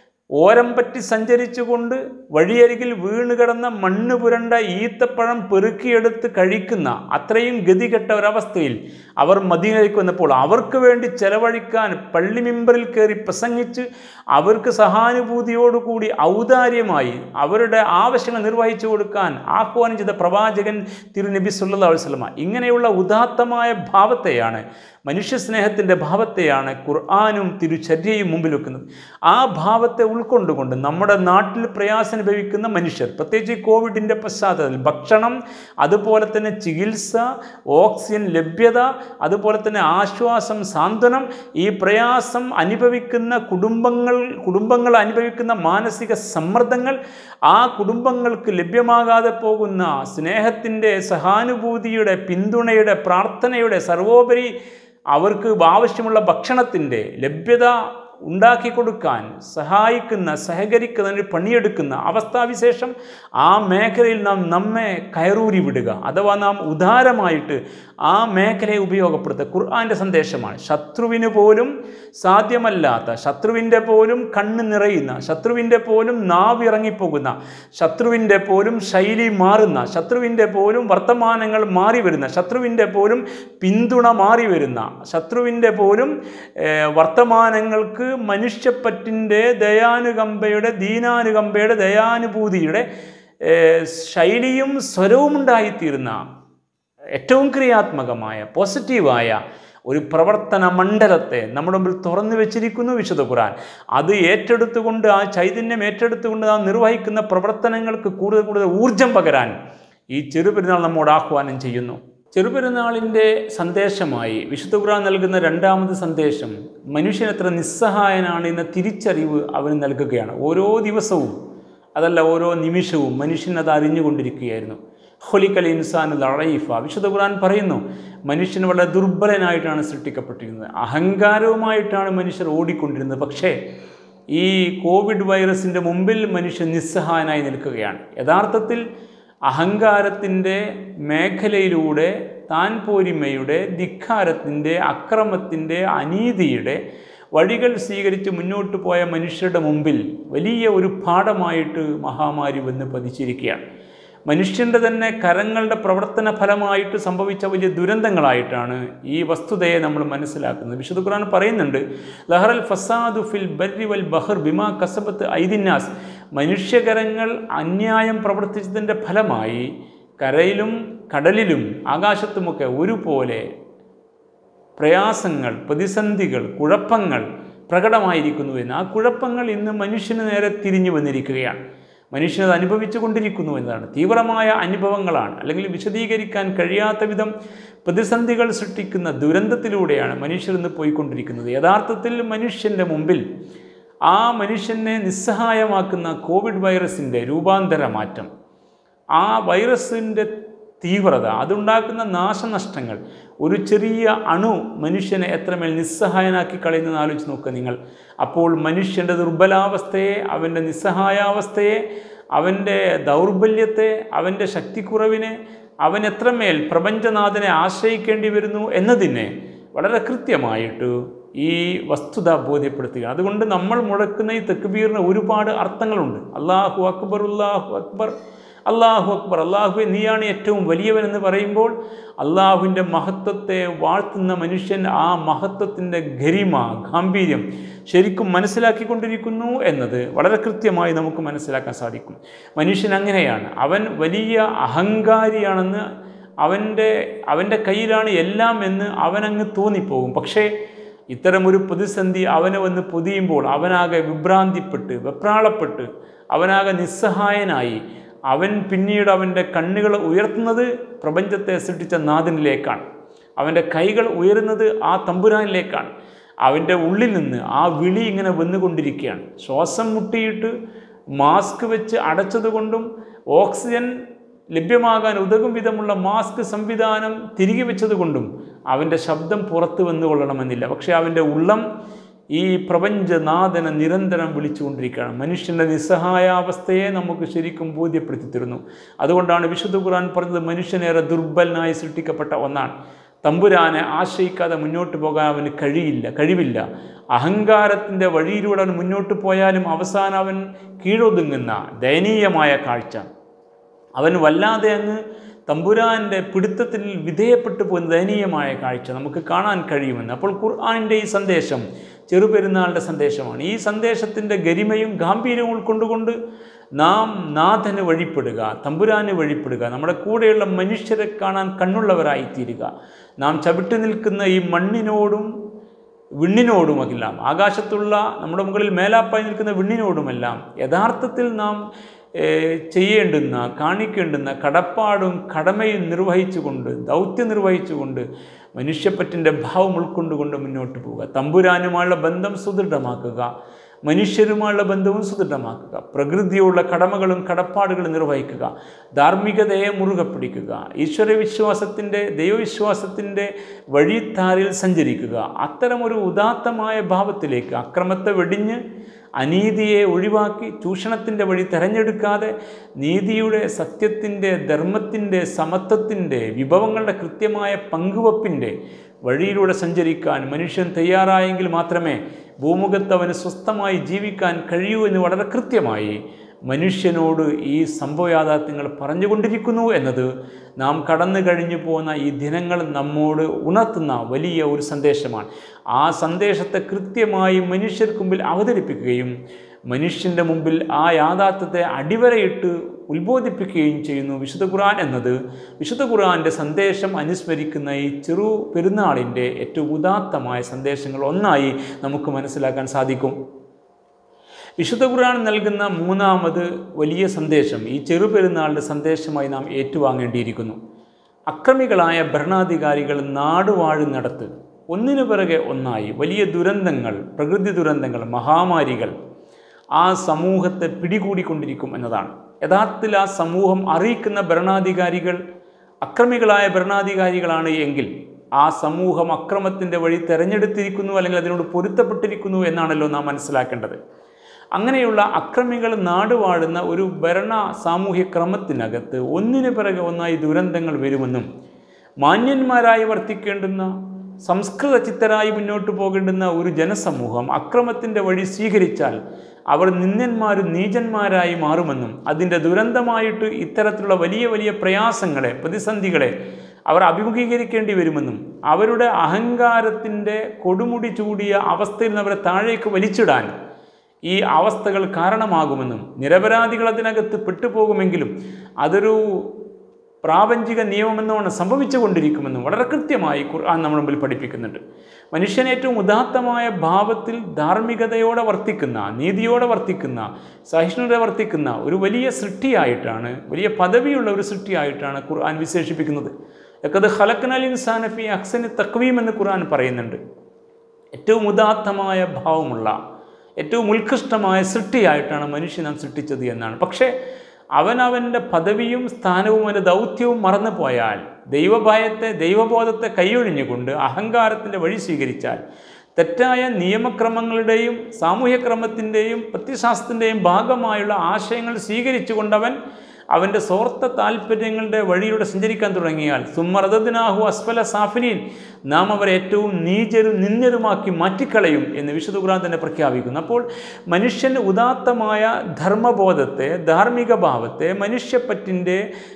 ഓരം പറ്റി സഞ്ചരിച്ചുകൊണ്ട് വഴിയരികിൽ വീണ് കിടന്ന മണ്ണ് പുരണ്ട ഈത്തപ്പഴം പെറുക്കിയെടുത്ത് കഴിക്കുന്ന അത്രയും ഗതികെട്ട ഒരവസ്ഥയിൽ അവർ മദീനയിലേക്ക് വന്നപ്പോൾ അവർക്ക് വേണ്ടി ചെലവഴിക്കാൻ പള്ളി മിമ്പറിൽ കയറി പ്രസംഗിച്ച് അവർക്ക് സഹാനുഭൂതിയോടുകൂടി ഔദാര്യമായി അവരുടെ ആവശ്യങ്ങൾ നിർവഹിച്ചു കൊടുക്കാൻ ആഹ്വാനം ചെയ്ത പ്രവാചകൻ തിരുനബി സല്ലല്ലാഹു അലൈഹി വസല്ലമ ഇങ്ങനെയുള്ള ഉദാത്തമായ ഭാവത്തെയാണ് മനുഷ്യ സ്നേഹത്തിൻ്റെ ഭാവത്തെയാണ് ഖുർആാനും തിരുചര്യയും മുമ്പിൽ വെക്കുന്നത് ആ ഭാവത്തെ ഉൾക്കൊണ്ടുകൊണ്ട് നമ്മുടെ നാട്ടിൽ പ്രയാസം അനുഭവിക്കുന്ന മനുഷ്യർ പ്രത്യേകിച്ച് ഈ കോവിഡിൻ്റെ പശ്ചാത്തലത്തിൽ ഭക്ഷണം അതുപോലെ തന്നെ ചികിത്സ ഓക്സിജൻ ലഭ്യത അതുപോലെ തന്നെ ആശ്വാസം സാന്ത്വനം ഈ പ്രയാസം അനുഭവിക്കുന്ന കുടുംബങ്ങൾ കുടുംബങ്ങൾ അനുഭവിക്കുന്ന മാനസിക സമ്മർദ്ദങ്ങൾ ആ കുടുംബങ്ങൾക്ക് ലഭ്യമാകാതെ പോകുന്ന സ്നേഹത്തിൻ്റെ സഹാനുഭൂതിയുടെ പിന്തുണയുടെ പ്രാർത്ഥനയുടെ സർവോപരി അവർക്ക് ആവശ്യമുള്ള ഭക്ഷണത്തിൻ്റെ ലഭ്യത ഉണ്ടാക്കി കൊടുക്കാൻ സഹായിക്കുന്ന സഹകരിക്കുന്നതിന് പണിയെടുക്കുന്ന അവസ്ഥാവിശേഷം ആ മേഖലയിൽ നാം നമ്മെ കയറൂരി വിടുക അഥവാ നാം ഉദാരമായിട്ട് ആ മേഖലയെ ഉപയോഗപ്പെടുത്തുക ഖുർആൻ്റെ സന്ദേശമാണ് ശത്രുവിന് പോലും സാധ്യമല്ലാത്ത ശത്രുവിൻ്റെ പോലും കണ്ണ് നിറയുന്ന ശത്രുവിൻ്റെ പോലും നാവിറങ്ങിപ്പോകുന്ന ശത്രുവിൻ്റെ പോലും ശൈലി മാറുന്ന ശത്രുവിൻ്റെ പോലും വർത്തമാനങ്ങൾ മാറി വരുന്ന ശത്രുവിൻ്റെ പോലും പിന്തുണ മാറി വരുന്ന ശത്രുവിൻ്റെ പോലും ഏഹ്, വർത്തമാനങ്ങൾക്ക് മനുഷ്യപ്പറ്റിൻ്റെ ദയാനുകമ്പയുടെ ദീനാനുകമ്പയുടെ ദയാനുഭൂതിയുടെ ഏഹ്, ശൈലിയും സ്വരവും ഉണ്ടായിത്തീരുന്ന ഏറ്റവും ക്രിയാത്മകമായ പോസിറ്റീവായ ഒരു പ്രവർത്തന മണ്ഡലത്തെ നമ്മുടെ മുമ്പിൽ തുറന്നു വെച്ചിരിക്കുന്നു വിശുദ്ധ ഖുർആൻ അത് ഏറ്റെടുത്തുകൊണ്ട് ആ ചൈതന്യം ഏറ്റെടുത്തുകൊണ്ട് നാം നിർവഹിക്കുന്ന പ്രവർത്തനങ്ങൾക്ക് കൂടുതൽ കൂടുതൽ ഊർജം പകരാൻ ഈ ചെറുപെരുന്നാൾ നമ്മോട് ആഹ്വാനം ചെയ്യുന്നു ചെറുപെരുന്നാളിൻ്റെ സന്ദേശമായി വിശുദ്ധ ഖുർആൻ നൽകുന്ന രണ്ടാമത് സന്ദേശം മനുഷ്യൻ എത്ര നിസ്സഹായനാണ് എന്ന തിരിച്ചറിവ് അവന് നൽകുകയാണ് ഓരോ ദിവസവും അതല്ല ഓരോ നിമിഷവും മനുഷ്യൻ അത് അറിഞ്ഞുകൊണ്ടിരിക്കുകയായിരുന്നു ഹൊലിക്കൽ ഇൻസാൻ ലറൈഫ വിശുദ്ധ ഖുർആൻ പറയുന്നു മനുഷ്യൻ വളരെ ദുർബലനായിട്ടാണ് സൃഷ്ടിക്കപ്പെട്ടിരുന്നത് അഹങ്കാരവുമായിട്ടാണ് മനുഷ്യർ ഓടിക്കൊണ്ടിരുന്നത് പക്ഷേ ഈ കോവിഡ് വൈറസിൻ്റെ മുമ്പിൽ മനുഷ്യൻ നിസ്സഹായനായി നിൽക്കുകയാണ് യഥാർത്ഥത്തിൽ അഹങ്കാരത്തിൻ്റെ മേഖലയിലൂടെ താൻ പോരിമയുടെ ധിക്കാരത്തിൻ്റെ അക്രമത്തിൻ്റെ അനീതിയുടെ വഴികൾ സ്വീകരിച്ച് മുന്നോട്ട് പോയ മനുഷ്യരുടെ മുമ്പിൽ വലിയ ഒരു പാഠമായിട്ട് മഹാമാരി വന്ന് പതിച്ചിരിക്കുകയാണ് മനുഷ്യൻ്റെ തന്നെ കരങ്ങളുടെ പ്രവർത്തന ഫലമായിട്ട് സംഭവിച്ച വലിയ ദുരന്തങ്ങളായിട്ടാണ് ഈ വസ്തുതയെ നമ്മൾ മനസ്സിലാക്കുന്നത് വിശുദ്ധ ഖുർആൻ പറയുന്നുണ്ട് ലഹറൽ ഫസാദു ഫിൽ ബർരി വൽ ബഹർ ബിമാ കസബത്ത് ഐദിന്നാസ് മനുഷ്യകരങ്ങൾ അന്യായം പ്രവർത്തിച്ചതിൻ്റെ ഫലമായി കരയിലും കടലിലും ആകാശത്തുമൊക്കെ ഒരുപോലെ പ്രയാസങ്ങൾ പ്രതിസന്ധികൾ കുഴപ്പങ്ങൾ പ്രകടമായിരിക്കുന്നുവെന്ന് ആ കുഴപ്പങ്ങൾ ഇന്ന് മനുഷ്യന് നേരെ തിരിഞ്ഞു വന്നിരിക്കുകയാണ് മനുഷ്യനത് അനുഭവിച്ചു കൊണ്ടിരിക്കുന്നു എന്നതാണ് തീവ്രമായ അനുഭവങ്ങളാണ് അല്ലെങ്കിൽ വിശദീകരിക്കാൻ കഴിയാത്ത വിധം പ്രതിസന്ധികൾ സൃഷ്ടിക്കുന്ന ദുരന്തത്തിലൂടെയാണ് മനുഷ്യർ ഇന്ന് പോയിക്കൊണ്ടിരിക്കുന്നത് യഥാർത്ഥത്തിൽ മനുഷ്യൻ്റെ മുമ്പിൽ ആ മനുഷ്യനെ നിസ്സഹായമാക്കുന്ന കോവിഡ് വൈറസിൻ്റെ രൂപാന്തര മാറ്റം ആ വൈറസിൻ്റെ തീവ്രത അതുണ്ടാക്കുന്ന നാശനഷ്ടങ്ങൾ ഒരു ചെറിയ അണു മനുഷ്യനെ എത്രമേൽ നിസ്സഹായനാക്കി കളയുന്നതെന്ന് ആലോചിച്ച് നോക്കുക നിങ്ങൾ അപ്പോൾ മനുഷ്യൻ്റെ ദുർബലാവസ്ഥയെ അവൻ്റെ നിസ്സഹായാവസ്ഥയെ അവൻ്റെ ദൗർബല്യത്തെ അവൻ്റെ ശക്തിക്കുറവിനെ അവൻ എത്രമേൽ പ്രപഞ്ചനാഥനെ ആശ്രയിക്കേണ്ടി വരുന്നു എന്നതിനെ വളരെ കൃത്യമായിട്ട് ഈ വസ്തുത ബോധ്യപ്പെടുത്തുക അതുകൊണ്ട് നമ്മൾ മുഴക്കുന്ന ഈ തെക്കുബീറിന് ഒരുപാട് അർത്ഥങ്ങളുണ്ട് അള്ളാഹു അക്ബർ അള്ളാഹു അക്ബർ അള്ളാഹു അക്ബർ അള്ളാഹു നീയാണ് ഏറ്റവും വലിയവനെന്ന് പറയുമ്പോൾ അള്ളാഹുവിൻ്റെ മഹത്വത്തെ വാഴ്ത്തുന്ന മനുഷ്യൻ ആ മഹത്വത്തിൻ്റെ ഗരിമ ഗാംഭീര്യം ശരിക്കും മനസ്സിലാക്കിക്കൊണ്ടിരിക്കുന്നു എന്നത് വളരെ കൃത്യമായി നമുക്ക് മനസ്സിലാക്കാൻ സാധിക്കും മനുഷ്യൻ അങ്ങനെയാണ് അവൻ വലിയ അഹങ്കാരിയാണെന്ന് അവൻ്റെ അവൻ്റെ കയ്യിലാണ് എല്ലാം എന്ന് അവനങ്ങ് തോന്നിപ്പോകും പക്ഷേ ഇത്തരമൊരു പ്രതിസന്ധി അവനെ വന്ന് പൊതിയുമ്പോൾ അവനാകെ വിഭ്രാന്തിപ്പെട്ട് വെപ്രാളപ്പെട്ട് അവനാകെ നിസ്സഹായനായി അവൻ പിന്നീട് അവൻ്റെ കണ്ണുകൾ ഉയർത്തുന്നത് പ്രപഞ്ചത്തെ സൃഷ്ടിച്ച നാഥനിലേക്കാണ് അവൻ്റെ കൈകൾ ഉയരുന്നത് ആ തമ്പുരാനിലേക്കാണ് അവൻ്റെ ഉള്ളിൽ നിന്ന് ആ വിളി ഇങ്ങനെ വന്നുകൊണ്ടിരിക്കുകയാണ് ശ്വാസം മുട്ടിയിട്ട് മാസ്ക് വെച്ച് അടച്ചതുകൊണ്ടും ഓക്സിജൻ ലഭ്യമാകാൻ ഉതകും വിധമുള്ള മാസ്ക് സംവിധാനം തിരികെ വെച്ചതുകൊണ്ടും അവൻ്റെ ശബ്ദം പുറത്തു വന്നുകൊള്ളണമെന്നില്ല പക്ഷേ അവൻ്റെ ഉള്ളം ഈ പ്രപഞ്ചനാഥനെ നിരന്തരം വിളിച്ചുകൊണ്ടിരിക്കുകയാണ് മനുഷ്യൻ്റെ നിസ്സഹായാവസ്ഥയെ നമുക്ക് ശരിക്കും ബോധ്യപ്പെടുത്തി തരുന്നു അതുകൊണ്ടാണ് വിശുദ്ധ ഖുർആൻ പറഞ്ഞത് മനുഷ്യനേറെ ദുർബലനായി സൃഷ്ടിക്കപ്പെട്ട ഒന്നാണ് തമ്പുരാനെ ആശ്രയിക്കാതെ മുന്നോട്ട് പോകാൻ അവന് കഴിയില്ല കഴിവില്ല അഹങ്കാരത്തിൻ്റെ വഴിയിലൂടെ അവൻ മുന്നോട്ട് പോയാലും അവസാനം അവൻ കീഴൊതുങ്ങുന്ന ദയനീയമായ കാഴ്ച അവൻ വല്ലാതെ അങ്ങ് തമ്പുരാൻ്റെ പിടുത്തത്തിൽ വിധേയപ്പെട്ടു പോകുന്ന ദയനീയമായ കാഴ്ച നമുക്ക് കാണാൻ കഴിയുമെന്ന് അപ്പോൾ ഖുർആാനിൻ്റെ ഈ സന്ദേശം ചെറുപെരുന്നാളിൻ്റെ സന്ദേശമാണ് ഈ സന്ദേശത്തിൻ്റെ ഗരിമയും ഗാംഭീര്യവും ഉൾക്കൊണ്ടുകൊണ്ട് നാം നാഥന് വഴിപ്പെടുക തമ്പുരാന് വഴിപ്പെടുക നമ്മുടെ കൂടെയുള്ള മനുഷ്യരെ കാണാൻ കണ്ണുള്ളവരായിത്തീരുക നാം ചവിട്ടി നിൽക്കുന്ന ഈ മണ്ണിനോടും വിണ്ണിനോടുമെല്ലാം ആകാശത്തുള്ള നമ്മുടെ മുകളിൽ മേലാപ്പായി നിൽക്കുന്ന വിണ്ണിനോടുമെല്ലാം യഥാർത്ഥത്തിൽ നാം ഏഹ്, ചെയ്യേണ്ടുന്ന കാണിക്കേണ്ടുന്ന കടപ്പാടും കടമയും നിർവഹിച്ചുകൊണ്ട് ദൗത്യം നിർവഹിച്ചുകൊണ്ട് മനുഷ്യപ്പറ്റിൻ്റെ ഭാവം ഉൾക്കൊണ്ടുകൊണ്ട് മുന്നോട്ട് പോവുക തമ്പുരാനുമായുള്ള ബന്ധം സുദൃഢമാക്കുക മനുഷ്യരുമായുള്ള ബന്ധവും സുദൃഢമാക്കുക പ്രകൃതിയുള്ള കടമകളും കടപ്പാടുകളും നിർവഹിക്കുക ധാർമ്മികതയെ മുറുകെ പിടിക്കുക ഈശ്വരവിശ്വാസത്തിൻ്റെ ദൈവവിശ്വാസത്തിൻ്റെ വഴിത്താരിൽ സഞ്ചരിക്കുക അത്തരമൊരു ഉദാത്തമായ ഭാവത്തിലേക്ക് അക്രമത്തെ വെടിഞ്ഞ് അനീതിയെ ഒഴിവാക്കി ചൂഷണത്തിൻ്റെ വഴി തിരഞ്ഞെടുക്കാതെ നീതിയുടെ സത്യത്തിൻ്റെ ധർമ്മത്തിൻ്റെ സമത്വത്തിൻ്റെ വിഭവങ്ങളുടെ കൃത്യമായ പങ്കുവപ്പിൻ്റെ വഴിയിലൂടെ സഞ്ചരിക്കാൻ മനുഷ്യൻ തയ്യാറായെങ്കിൽ മാത്രമേ ഭൂമുഖത്ത് അവന് സ്വസ്ഥമായി ജീവിക്കാൻ കഴിയൂ എന്ന് വളരെ കൃത്യമായി മനുഷ്യനോട് ഈ സംഭവയാഥാർത്ഥ്യങ്ങൾ പറഞ്ഞുകൊണ്ടിരിക്കുന്നു എന്നത് നാം കടന്നു കഴിഞ്ഞു പോകുന്ന ഈ ദിനങ്ങൾ നമ്മോട് ഉണർത്തുന്ന വലിയ ഒരു സന്ദേശമാണ് ആ സന്ദേശത്തെ കൃത്യമായി മനുഷ്യർക്ക് മുമ്പിൽ അവതരിപ്പിക്കുകയും മനുഷ്യൻ്റെ മുമ്പിൽ ആ യാഥാർത്ഥ്യത്തെ അടിവരയിട്ട് ഉത്ബോധിപ്പിക്കുകയും ചെയ്യുന്നു വിശുദ്ധ ഖുർആൻ എന്നത് വിശുദ്ധ ഖുർആൻ്റെ സന്ദേശം അനുസ്മരിക്കുന്ന ഈ ചെറു പെരുന്നാളിൻ്റെ ഏറ്റവും ഉദാത്തമായ സന്ദേശങ്ങൾ ഒന്നായി നമുക്ക് മനസ്സിലാക്കാൻ സാധിക്കും വിശുദ്ധ ഖുർആൻ നൽകുന്ന മൂന്നാമത് വലിയ സന്ദേശം ഈ ചെറുപെരുന്നാളിൻ്റെ സന്ദേശമായി നാം ഏറ്റുവാങ്ങേണ്ടിയിരിക്കുന്നു അക്രമികളായ ഭരണാധികാരികൾ നാടുവാഴുന്നിടത്ത് ഒന്നിനു പിറകെ ഒന്നായി വലിയ ദുരന്തങ്ങൾ പ്രകൃതി ദുരന്തങ്ങൾ മഹാമാരികൾ ആ സമൂഹത്തെ പിടികൂടിക്കൊണ്ടിരിക്കും എന്നതാണ് യഥാർത്ഥത്തിൽ ആ സമൂഹം അറിയിക്കുന്ന ഭരണാധികാരികൾ അക്രമികളായ ഭരണാധികാരികളാണ് എങ്കിൽ ആ സമൂഹം അക്രമത്തിൻ്റെ വഴി തെരഞ്ഞെടുത്തിരിക്കുന്നു അല്ലെങ്കിൽ അതിനോട് പൊരുത്തപ്പെട്ടിരിക്കുന്നു എന്നാണല്ലോ നാം മനസ്സിലാക്കേണ്ടത് അങ്ങനെയുള്ള അക്രമികൾ നാടുവാഴുന്ന ഒരു ഭരണ സാമൂഹ്യ ക്രമത്തിനകത്ത് ഒന്നിനു പിറകെ ഒന്നായി ദുരന്തങ്ങൾ വരുമെന്നും മാന്യന്മാരായി വർത്തിക്കേണ്ടുന്ന സംസ്കൃത ചിത്തരായി മുന്നോട്ട് പോകേണ്ടുന്ന ഒരു ജനസമൂഹം അക്രമത്തിൻ്റെ വഴി സ്വീകരിച്ചാൽ അവർ നിന്ദന്മാരും നീചന്മാരായി മാറുമെന്നും അതിൻ്റെ ദുരന്തമായിട്ട് ഇത്തരത്തിലുള്ള വലിയ വലിയ പ്രയാസങ്ങളെ പ്രതിസന്ധികളെ അവർ അഭിമുഖീകരിക്കേണ്ടി വരുമെന്നും അവരുടെ അഹങ്കാരത്തിൻ്റെ കൊടുമുടി ചൂടിയ അവസ്ഥയിൽ നിന്ന് അവരെ താഴേക്ക് വലിച്ചിടാൻ ഈ അവസ്ഥകൾ കാരണമാകുമെന്നും നിരപരാധികൾ അതിനകത്ത് പെട്ടുപോകുമെങ്കിലും അതൊരു പ്രാപഞ്ചിക നിയമമെന്നോണം സംഭവിച്ചു കൊണ്ടിരിക്കുമെന്നും വളരെ കൃത്യമായി ഖുർആൻ നമ്മുടെ മുമ്പിൽ പഠിപ്പിക്കുന്നുണ്ട് മനുഷ്യൻ ഏറ്റവും ഉദാത്തമായ ഭാവത്തിൽ ധാർമ്മികതയോടെ വർത്തിക്കുന്ന നീതിയോടെ വർത്തിക്കുന്ന സഹിഷ്ണുത വർത്തിക്കുന്ന ഒരു വലിയ സൃഷ്ടിയായിട്ടാണ് വലിയ പദവിയുള്ള ഒരു സൃഷ്ടിയായിട്ടാണ് ഖുർആൻ വിശേഷിപ്പിക്കുന്നത് യക്കത് ഹലക്കനൽ ഇൻസാനഫി അക്സന് തക്വീം എന്ന് ഖുർആൻ പറയുന്നുണ്ട് ഏറ്റവും ഉദാത്തമായ ഭാവമുള്ള ഏറ്റവും ഉത്കൃഷ്ടമായ സൃഷ്ടിയായിട്ടാണ് മനുഷ്യൻ നാം സൃഷ്ടിച്ചത് എന്നാണ് പക്ഷേ അവൻ അവൻ്റെ പദവിയും സ്ഥാനവും അവൻ്റെ ദൗത്യവും മറന്നു പോയാൽ ദൈവഭയത്തെ ദൈവബോധത്തെ കൈയൊഴിഞ്ഞുകൊണ്ട് അഹങ്കാരത്തിൻ്റെ വഴി സ്വീകരിച്ചാൽ തെറ്റായ നിയമക്രമങ്ങളുടെയും സാമൂഹ്യക്രമത്തിൻ്റെയും പ്രത്യശാസ്ത്രത്തിൻ്റെയും ഭാഗമായുള്ള ആശയങ്ങൾ സ്വീകരിച്ചുകൊണ്ടവൻ അവൻ്റെ സ്വാർത്ഥ താല്പര്യങ്ങളുടെ വഴിയിലൂടെ സഞ്ചരിക്കാൻ തുടങ്ങിയാൽ സുമർദ്ദനാഹു അസ്ഫല സാഫിലീൻ നാം അവരെ ഏറ്റവും നീചരും നിന്ദരുമാക്കി മാറ്റിക്കളയും എന്ന് വിശുദ്ധ ഖുർആൻ തന്നെ പ്രഖ്യാപിക്കുന്നു അപ്പോൾ മനുഷ്യൻ്റെ ഉദാത്തമായ ധർമ്മബോധത്തെ ധാർമ്മിക ഭാവത്തെ മനുഷ്യപ്പറ്റിൻ്റെ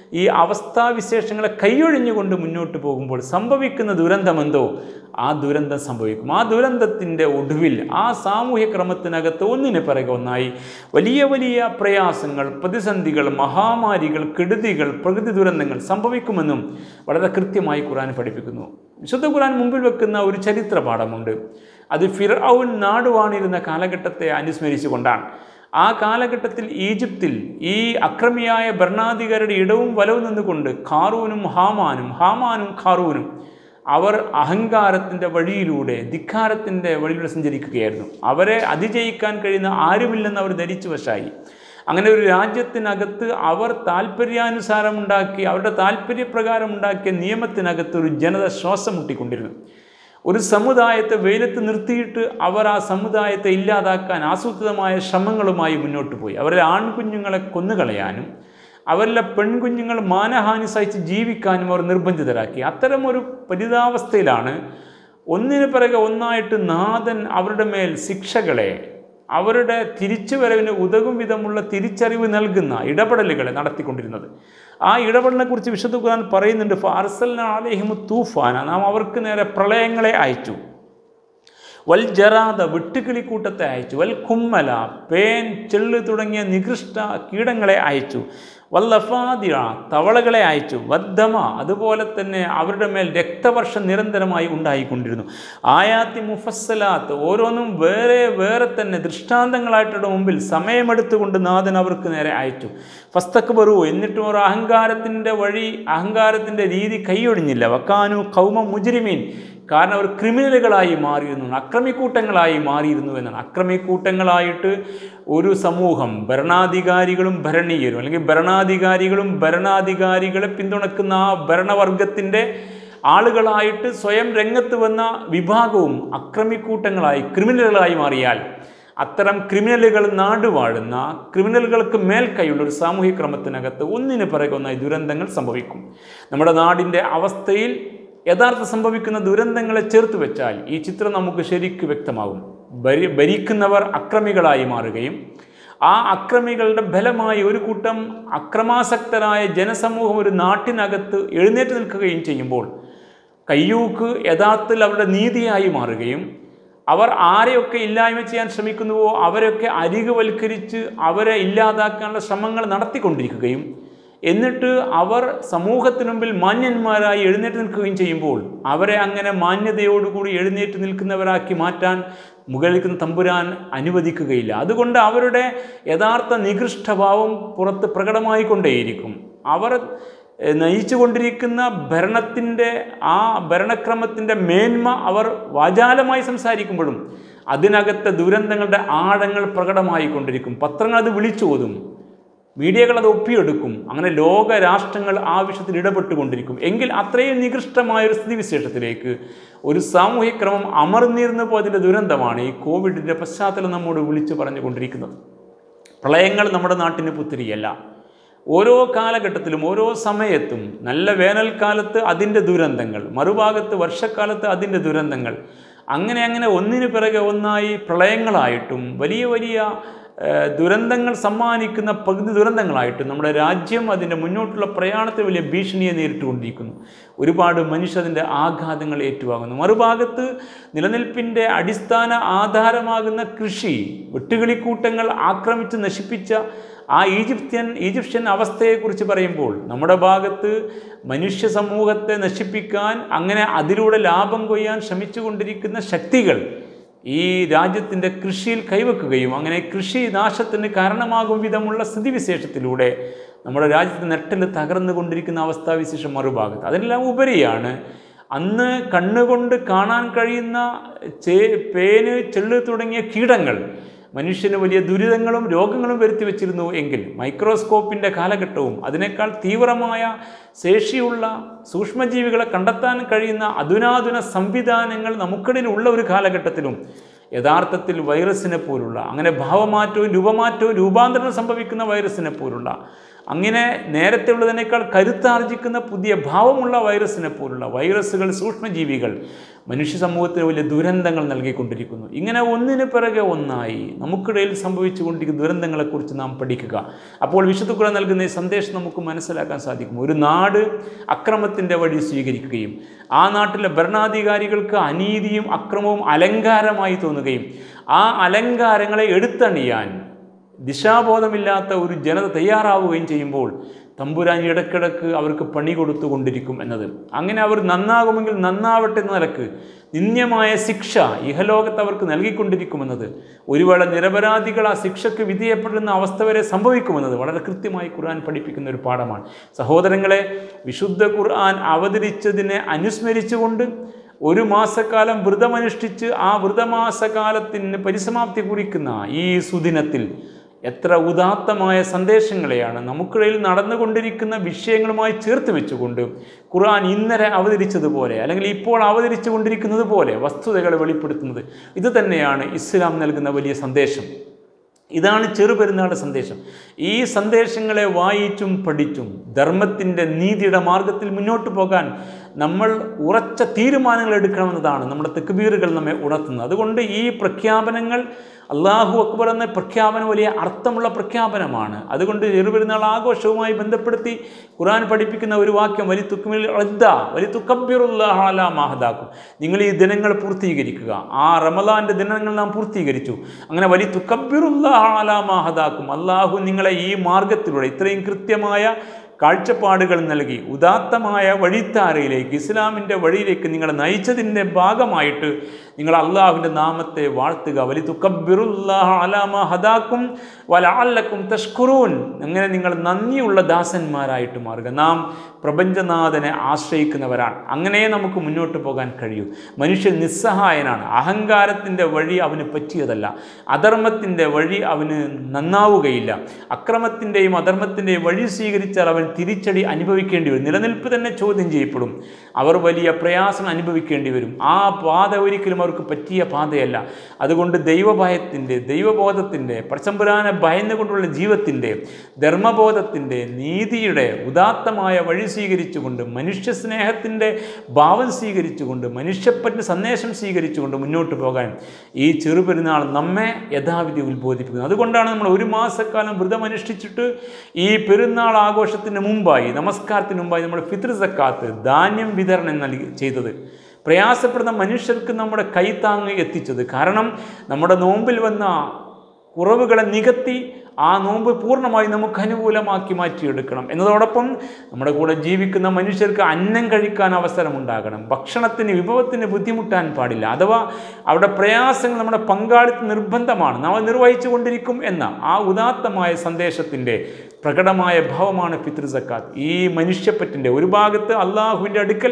ഈ അവസ്ഥാവിശേഷങ്ങളെ കൈയൊഴിഞ്ഞുകൊണ്ട് മുന്നോട്ട് പോകുമ്പോൾ സംഭവിക്കുന്ന ദുരന്തമെന്തോ ആ ദുരന്തം സംഭവിക്കും ആ ദുരന്തത്തിൻ്റെ ഒടുവിൽ ആ സാമൂഹ്യ ക്രമത്തിനകത്ത് ഒന്നിന് പിറകെ ഒന്നായി വലിയ വലിയ പ്രയാസങ്ങൾ പ്രതിസന്ധികൾ മഹാമാരികൾ കെടുതികൾ പ്രകൃതി ദുരന്തങ്ങൾ സംഭവിക്കുമെന്നും വളരെ കൃത്യമായി ഖുർആൻ പഠിപ്പിക്കുന്നു വിശുദ്ധ ഖുർആൻ മുമ്പിൽ വെക്കുന്ന ഒരു ചരിത്ര പാഠമുണ്ട് അത് ഫിർഔൻ നാടുവാണിരുന്ന കാലഘട്ടത്തെ അനുസ്മരിച്ചുകൊണ്ടാണ് ആ കാലഘട്ടത്തിൽ ഈജിപ്തിൽ ഈ അക്രമിയായ ഭരണാധികാരിയുടെ ഇടവും വലവും നിന്നുകൊണ്ട് ഖാറൂനും ഹാമാനും ഹാമാനും ഖാറൂനും അവർ അഹങ്കാരത്തിൻ്റെ വഴിയിലൂടെ ധിക്കാരത്തിൻ്റെ വഴിയിലൂടെ സഞ്ചരിക്കുകയായിരുന്നു അവരെ അതിജയിക്കാൻ കഴിയുന്ന ആരുമില്ലെന്ന് അവർ ധരിച്ചു വശായി അങ്ങനെ ഒരു രാജ്യത്തിനകത്ത് അവർ താല്പര്യാനുസാരം ഉണ്ടാക്കി അവരുടെ താല്പര്യപ്രകാരം ഉണ്ടാക്കിയ നിയമത്തിനകത്ത് ഒരു ജനത ശ്വാസം മുട്ടിക്കൊണ്ടിരുന്നു ഒരു സമുദായത്തെ വെയിലത്ത് നിർത്തിയിട്ട് അവർ ആ സമുദായത്തെ ഇല്ലാതാക്കാൻ ആസൂത്രിതമായ ശ്രമങ്ങളുമായി മുന്നോട്ട് പോയി അവരിലെ ആൺകുഞ്ഞുങ്ങളെ കൊന്നുകളയാനും അവരിലെ പെൺകുഞ്ഞുങ്ങൾ മാനഹാനി സഹിച്ച് ജീവിക്കാനും അവർ നിർബന്ധിതരാക്കി അത്തരമൊരു പരിതാവസ്ഥയിലാണ് ഒന്നിനു പിറകെ ഒന്നായിട്ട് നാഥൻ അവരുടെ മേൽ ശിക്ഷകളെ അവരുടെ തിരിച്ചുവരവിന് ഉതകും വിധമുള്ള തിരിച്ചറിവ് നൽകുന്ന ഇടപെടലുകളെ നടത്തിക്കൊണ്ടിരുന്നത് ആ ഇടപെടലിനെ കുറിച്ച് വിശുദ്ധ ഖുർആൻ പറയുന്നുണ്ട് ഫാർസലിന ആലേഹിമു തൂഫാന നാം അവർക്ക് നേരെ പ്രളയങ്ങളെ അയച്ചു വൽ ജറാദ വെട്ടുകിളിക്കൂട്ടത്തെ അയച്ചു വൽ കുമ്മല പേൻ ചെള്ള് തുടങ്ങിയ നികൃഷ്ട കീടങ്ങളെ അയച്ചു വല്ലഫാദിയ തവളകളെ അയച്ചു വദ്ധമ അതുപോലെ തന്നെ അവരുടെ മേൽ രക്തവർഷം നിരന്തരമായി ഉണ്ടായിക്കൊണ്ടിരുന്നു ആയാത്തി മുഫസ്സലാത്ത് ഓരോന്നും വേറെ വേറെ തന്നെ ദൃഷ്ടാന്തങ്ങളായിട്ടുള്ള മുമ്പിൽ സമയമെടുത്തുകൊണ്ട് നാഥൻ അവർക്ക് നേരെ അയച്ചു ഫസ്തക്ക് ബറു എന്നിട്ടും ഒരു അഹങ്കാരത്തിൻ്റെ വഴി അഹങ്കാരത്തിൻ്റെ രീതി കൈയൊഴിഞ്ഞില്ല വക്കാനു കൗമ മുജിരിമീൻ കാരണം അവർ ക്രിമിനലുകളായി മാറിയിരുന്നു അക്രമിക്കൂട്ടങ്ങളായി മാറിയിരുന്നു എന്നാണ് അക്രമിക്കൂട്ടങ്ങളായിട്ട് ഒരു സമൂഹം ഭരണാധികാരികളും ഭരണീയരും അല്ലെങ്കിൽ ഭരണാധികാരികളും ഭരണാധികാരികളെ പിന്തുണക്കുന്ന ആ ഭരണവർഗത്തിൻ്റെ ആളുകളായിട്ട് സ്വയം രംഗത്ത് വന്ന വിഭാഗവും അക്രമിക്കൂട്ടങ്ങളായി ക്രിമിനലുകളായി മാറിയാൽ അത്തരം ക്രിമിനലുകൾ നാടുവാഴുന്ന ക്രിമിനലുകൾക്ക് മേൽക്കൈയുള്ള ഒരു സാമൂഹ്യ ക്രമത്തിനകത്ത് ഒന്നിന് പിറകെ ഒന്നായി ദുരന്തങ്ങൾ സംഭവിക്കും നമ്മുടെ നാടിൻ്റെ അവസ്ഥയിൽ യഥാർത്ഥ സംഭവിക്കുന്ന ദുരന്തങ്ങളെ ചേർത്ത് വെച്ചാൽ ഈ ചിത്രം നമുക്ക് ശരിക്ക് വ്യക്തമാകും ഭരി ഭരിക്കുന്നവർ അക്രമികളായി മാറുകയും ആ അക്രമികളുടെ ഫലമായി ഒരു കൂട്ടം അക്രമാസക്തരായ ജനസമൂഹം ഒരു നാട്ടിനകത്ത് എഴുന്നേറ്റ് നിൽക്കുകയും ചെയ്യുമ്പോൾ കയ്യൂക്ക് യഥാർത്ഥത്തിൽ അവരുടെ നീതിയായി മാറുകയും അവർ ആരെയൊക്കെ ഇല്ലായ്മ ചെയ്യാൻ ശ്രമിക്കുന്നുവോ അവരൊക്കെ അരികുവൽക്കരിച്ച് അവരെ ഇല്ലാതാക്കാനുള്ള ശ്രമങ്ങൾ നടത്തിക്കൊണ്ടിരിക്കുകയും എന്നിട്ട് അവർ സമൂഹത്തിന് മുമ്പിൽ മാന്യന്മാരായി എഴുന്നേറ്റ് നിൽക്കുകയും ചെയ്യുമ്പോൾ അവരെ അങ്ങനെ മാന്യതയോടുകൂടി എഴുന്നേറ്റ് നിൽക്കുന്നവരാക്കി മാറ്റാൻ മുകളിലിരിക്കുന്ന തമ്പുരാൻ അനുവദിക്കുകയില്ല അതുകൊണ്ട് അവരുടെ യഥാർത്ഥ നികൃഷ്ടഭാവം പുറത്ത് പ്രകടമായിക്കൊണ്ടേയിരിക്കും അവർ എഹ്, നയിച്ചുകൊണ്ടിരിക്കുന്ന ഭരണത്തിൻ്റെ ആ ഭരണക്രമത്തിൻ്റെ മേന്മ അവർ വാചാലമായി സംസാരിക്കുമ്പോഴും അതിനകത്തെ ദുരന്തങ്ങളുടെ ആഴങ്ങൾ പ്രകടമായിക്കൊണ്ടിരിക്കും പത്രങ്ങൾ അത് വിളിച്ചോതും മീഡിയകൾ അത് ഒപ്പിയെടുക്കും അങ്ങനെ ലോക രാഷ്ട്രങ്ങൾ ആ വിഷയത്തിൽ ഇടപെട്ടുകൊണ്ടിരിക്കും എങ്കിൽ അത്രയും നികൃഷ്ടമായ ഒരു സ്ഥിതിവിശേഷത്തിലേക്ക് ഒരു സാമൂഹ്യ ക്രമം അമർന്നിരുന്നു പോയതിൻ്റെ ദുരന്തമാണ് ഈ കോവിഡിൻ്റെ പശ്ചാത്തലം നമ്മോട് വിളിച്ചു പറഞ്ഞുകൊണ്ടിരിക്കുന്നത് പ്രളയങ്ങൾ നമ്മുടെ നാട്ടിന് പുത്തിരിയല്ല ഓരോ കാലഘട്ടത്തിലും ഓരോ സമയത്തും നല്ല വേനൽക്കാലത്ത് അതിൻ്റെ ദുരന്തങ്ങൾ മറുഭാഗത്ത് വർഷക്കാലത്ത് അതിൻ്റെ ദുരന്തങ്ങൾ അങ്ങനെ അങ്ങനെ ഒന്നിനു പിറകെ ഒന്നായി പ്രളയങ്ങളായിട്ടും വലിയ വലിയ ഏഹ്, ദുരന്തങ്ങൾ സമ്മാനിക്കുന്ന പകുതി ദുരന്തങ്ങളായിട്ടും നമ്മുടെ രാജ്യം അതിൻ്റെ മുന്നോട്ടുള്ള പ്രയാണത്തിൽ വലിയ ഭീഷണിയെ നേരിട്ടുകൊണ്ടിരിക്കുന്നു ഒരുപാട് മനുഷ്യർ അതിൻ്റെ ആഘാതങ്ങൾ ഏറ്റുവാങ്ങുന്നു മറുഭാഗത്ത് നിലനിൽപ്പിൻ്റെ അടിസ്ഥാന ആധാരമാകുന്ന കൃഷി വെട്ടുകിളിക്കൂട്ടങ്ങൾ ആക്രമിച്ച് നശിപ്പിച്ച ആ ഈജിപ്ത്യൻ ഈജിപ്ഷ്യൻ അവസ്ഥയെക്കുറിച്ച് പറയുമ്പോൾ നമ്മുടെ ഭാഗത്ത് മനുഷ്യ സമൂഹത്തെ നശിപ്പിക്കാൻ അങ്ങനെ അതിലൂടെ ലാഭം കൊയ്യാൻ ശ്രമിച്ചുകൊണ്ടിരിക്കുന്ന ശക്തികൾ ഈ രാജ്യത്തിൻ്റെ കൃഷിയിൽ കൈവെക്കുകയും അങ്ങനെ കൃഷി നാശത്തിന് കാരണമാകും വിധമുള്ള സ്ഥിതിവിശേഷത്തിലൂടെ നമ്മുടെ രാജ്യത്തെ നെട്ടൽ തകർന്നുകൊണ്ടിരിക്കുന്ന അവസ്ഥാവിശേഷം മറുഭാഗത്ത് അതിനെല്ലാം ഉപരിയാണ് അന്ന് കണ്ണുകൊണ്ട് കാണാൻ കഴിയുന്ന ചേ പേന് ചെള്ള് തുടങ്ങിയ കീടങ്ങൾ മനുഷ്യന് വലിയ ദുരിതങ്ങളും രോഗങ്ങളും വരുത്തി വച്ചിരുന്നു എങ്കിൽ മൈക്രോസ്കോപ്പിൻ്റെ കാലഘട്ടവും അതിനേക്കാൾ തീവ്രമായ ശേഷിയുള്ള സൂക്ഷ്മജീവികളെ കണ്ടെത്താൻ കഴിയുന്ന അധുനാധുന സംവിധാനങ്ങൾ നമുക്കിടയിലുള്ള ഒരു കാലഘട്ടത്തിലും യഥാർത്ഥത്തിൽ വൈറസിനെ പോലുള്ള അങ്ങനെ ഭാവമാറ്റവും രൂപമാറ്റവും രൂപാന്തരണം സംഭവിക്കുന്ന വൈറസിനെ പോലുള്ള അങ്ങനെ നേരത്തെ ഉള്ളതിനേക്കാൾ കരുത്താർജിക്കുന്ന പുതിയ ഭാവമുള്ള വൈറസിനെ പോലുള്ള വൈറസുകൾ സൂക്ഷ്മജീവികൾ മനുഷ്യ സമൂഹത്തിന് വലിയ ദുരന്തങ്ങൾ നൽകിക്കൊണ്ടിരിക്കുന്നു ഇങ്ങനെ ഒന്നിനു പിറകെ ഒന്നായി നമുക്കിടയിൽ സംഭവിച്ചുകൊണ്ടിരിക്കുന്ന ദുരന്തങ്ങളെക്കുറിച്ച് നാം പഠിക്കുക അപ്പോൾ വിശുദ്ധ ഖുർആൻ നൽകുന്ന ഈ സന്ദേശം നമുക്ക് മനസ്സിലാക്കാൻ സാധിക്കും ഒരു നാട് അക്രമത്തിൻ്റെ വഴി സ്വീകരിക്കുകയും ആ നാട്ടിലെ ഭരണാധികാരികൾക്ക് അനീതിയും അക്രമവും അലങ്കാരമായി തോന്നുകയും ആ അലങ്കാരങ്ങളെ എടുത്തണിയാൻ ദിശാബോധമില്ലാത്ത ഒരു ജനത തയ്യാറാവുകയും ചെയ്യുമ്പോൾ തമ്പുരാൻ ഇടക്കിടക്ക് അവർക്ക് പണി കൊടുത്തുകൊണ്ടിരിക്കും എന്നത് അങ്ങനെ അവർ നന്നാകുമെങ്കിൽ നന്നാവട്ടെ എന്ന നിലക്ക് നിന്ദ്യമായ ശിക്ഷ ഇഹലോകത്ത് അവർക്ക് നൽകിക്കൊണ്ടിരിക്കുമെന്നത് ഒരു വേള നിരപരാധികൾ ആ ശിക്ഷയ്ക്ക് വിധേയപ്പെടുന്ന അവസ്ഥ വരെ സംഭവിക്കുമെന്നത് വളരെ കൃത്യമായി ഖുർആൻ പഠിപ്പിക്കുന്ന ഒരു പാഠമാണ് സഹോദരങ്ങളെ വിശുദ്ധ ഖുർആൻ അവതരിച്ചതിനെ അനുസ്മരിച്ചുകൊണ്ട് ഒരു മാസക്കാലം വ്രതമനുഷ്ഠിച്ച് ആ വ്രതമാസകാലത്തിന് പരിസമാപ്തി കുറിക്കുന്ന ഈ സുദിനത്തിൽ എത്ര ഉദാത്തമായ സന്ദേശങ്ങളെയാണ് നമുക്കിടയിൽ നടന്നുകൊണ്ടിരിക്കുന്ന വിഷയങ്ങളുമായി ചേർത്ത് വെച്ചുകൊണ്ട് ഖുർആൻ ഇന്നലെ അവതരിച്ചതുപോലെ അല്ലെങ്കിൽ ഇപ്പോൾ അവതരിച്ചു കൊണ്ടിരിക്കുന്നത് പോലെ വസ്തുതകളെ വെളിപ്പെടുത്തുന്നത് ഇത് തന്നെയാണ് ഇസ്ലാം നൽകുന്ന വലിയ സന്ദേശം ഇതാണ് ചെറുപെരുന്നാളുടെ സന്ദേശം ഈ സന്ദേശങ്ങളെ വായിച്ചും പഠിച്ചും ധർമ്മത്തിൻ്റെ നീതിയുടെ മാർഗത്തിൽ മുന്നോട്ട് പോകാൻ നമ്മൾ ഉറച്ച തീരുമാനങ്ങൾ എടുക്കണമെന്നതാണ് നമ്മുടെ തെക്കുബീറുകൾ നമ്മെ ഉണർത്തുന്നത് അതുകൊണ്ട് ഈ പ്രഖ്യാപനങ്ങൾ അള്ളാഹു അക്ബർ എന്ന പ്രഖ്യാപനം വലിയ അർത്ഥമുള്ള പ്രഖ്യാപനമാണ് അതുകൊണ്ട് ചെറുപെരുന്നാൾ ആഘോഷവുമായി ബന്ധപ്പെടുത്തി ഖുറാൻ പഠിപ്പിക്കുന്ന ഒരു വാക്യം വലി തുക്കുമിൽ റദ്ദ വലി തുക്കബിറുല്ലാഹല മാഹദാക്കും നിങ്ങൾ ഈ ദിനങ്ങൾ പൂർത്തീകരിക്കുക ആ റമലാൻ്റെ ദിനങ്ങൾ നാം പൂർത്തീകരിച്ചു അങ്ങനെ വലി തുക്കബിറുല്ലാഹല മാഹദാക്കും അള്ളാഹു നിങ്ങളെ ഈ മാർഗത്തിലൂടെ ഇത്രയും കൃത്യമായ കാഴ്ചപ്പാടുകൾ നൽകി ഉദാത്തമായ വഴിത്താരയിലേക്ക് ഇസ്ലാമിൻ്റെ വഴിയിലേക്ക് നിങ്ങളെ നയിച്ചതിൻ്റെ ഭാഗമായിട്ട് നിങ്ങൾ അള്ളാഹുവിൻ്റെ നാമത്തെ വാഴ്ത്തുക വലി തുക്കബിറുല്ലാഹ അലാമ ഹദാക്കും വലാലക്കും തഷ്കുറൂൻ അങ്ങനെ നിങ്ങൾ നന്ദിയുള്ള ദാസന്മാരായിട്ട് മാറുക നാം പ്രപഞ്ചനാഥനെ ആശ്രയിക്കുന്നവരാണ് അങ്ങനെ നമുക്ക് മുന്നോട്ട് പോകാൻ കഴിയൂ മനുഷ്യൻ നിസ്സഹായനാണ് അഹങ്കാരത്തിൻ്റെ വഴി അവന് പറ്റിയതല്ല അധർമ്മത്തിൻ്റെ വഴി അവന് നന്നാവുകയില്ല അക്രമത്തിൻ്റെയും അധർമ്മത്തിൻ്റെയും വഴി സ്വീകരിച്ചാൽ അവൻ തിരിച്ചടി അനുഭവിക്കേണ്ടി വരും നിലനിൽപ്പ് തന്നെ ചോദ്യം ചെയ്യപ്പെടും അവർ വലിയ പ്രയാസം അനുഭവിക്കേണ്ടി വരും ആ പാത ഒരിക്കലും അവർക്ക് പറ്റിയ പാതയല്ല അതുകൊണ്ട് ദൈവഭയത്തിൻ്റെ ദൈവബോധത്തിൻ്റെ പടച്ചമ്പുരാനെ ഭയന്നുകൊണ്ടുള്ള ജീവിതത്തിൻ്റെ ധർമ്മബോധത്തിൻ്റെ നീതിയുടെ ഉദാത്തമായ വഴി സ്വീകരിച്ചുകൊണ്ട് മനുഷ്യ സ്നേഹത്തിൻ്റെ ഭാവം സ്വീകരിച്ചുകൊണ്ട് മനുഷ്യപ്പറ്റിന് സന്ദേശം സ്വീകരിച്ചുകൊണ്ട് മുന്നോട്ട് പോകാൻ ഈ ചെറുപെരുന്നാൾ നമ്മെ യഥാവിധി ഉത്ബോധിപ്പിക്കുന്നത് അതുകൊണ്ടാണ് നമ്മൾ ഒരു മാസക്കാലം വ്രതമനുഷ്ഠിച്ചിട്ട് ഈ പെരുന്നാൾ ആഘോഷത്തിന് മുമ്പായി നമസ്കാരത്തിന് മുമ്പായി നമ്മൾ ഫിത്ർ സക്കാത്ത് ധാന്യം വിതരണം നൽകി ചെയ്തത് പ്രയാസപ്പെടുന്ന മനുഷ്യർക്ക് നമ്മുടെ കൈത്താങ്ങ് എത്തിച്ചത് കാരണം നമ്മുടെ നോമ്പിൽ വന്ന കുറവുകളെ നികത്തി ആ നോമ്പ് പൂർണ്ണമായി നമുക്ക് അനുകൂലമാക്കി മാറ്റിയെടുക്കണം എന്നതോടൊപ്പം നമ്മുടെ കൂടെ ജീവിക്കുന്ന മനുഷ്യർക്ക് അന്നം കഴിക്കാൻ അവസരമുണ്ടാകണം ഭക്ഷണത്തിന് വിഭവത്തിന് ബുദ്ധിമുട്ടാൻ പാടില്ല അഥവാ അവിടെ പ്രയാസങ്ങൾ നമ്മുടെ പങ്കാളിത്തം നിർബന്ധമാണ് നാം അത് നിർവഹിച്ചു കൊണ്ടിരിക്കും എന്ന ആ ഉദാത്തമായ സന്ദേശത്തിൻ്റെ പ്രകടമായ ഭാവമാണ് ഫിത്ർ സക്കാത്ത് ഈ മനുഷ്യപ്പറ്റിൻ്റെ ഒരു ഭാഗത്ത് അള്ളാഹുവിൻ്റെ അടുക്കൽ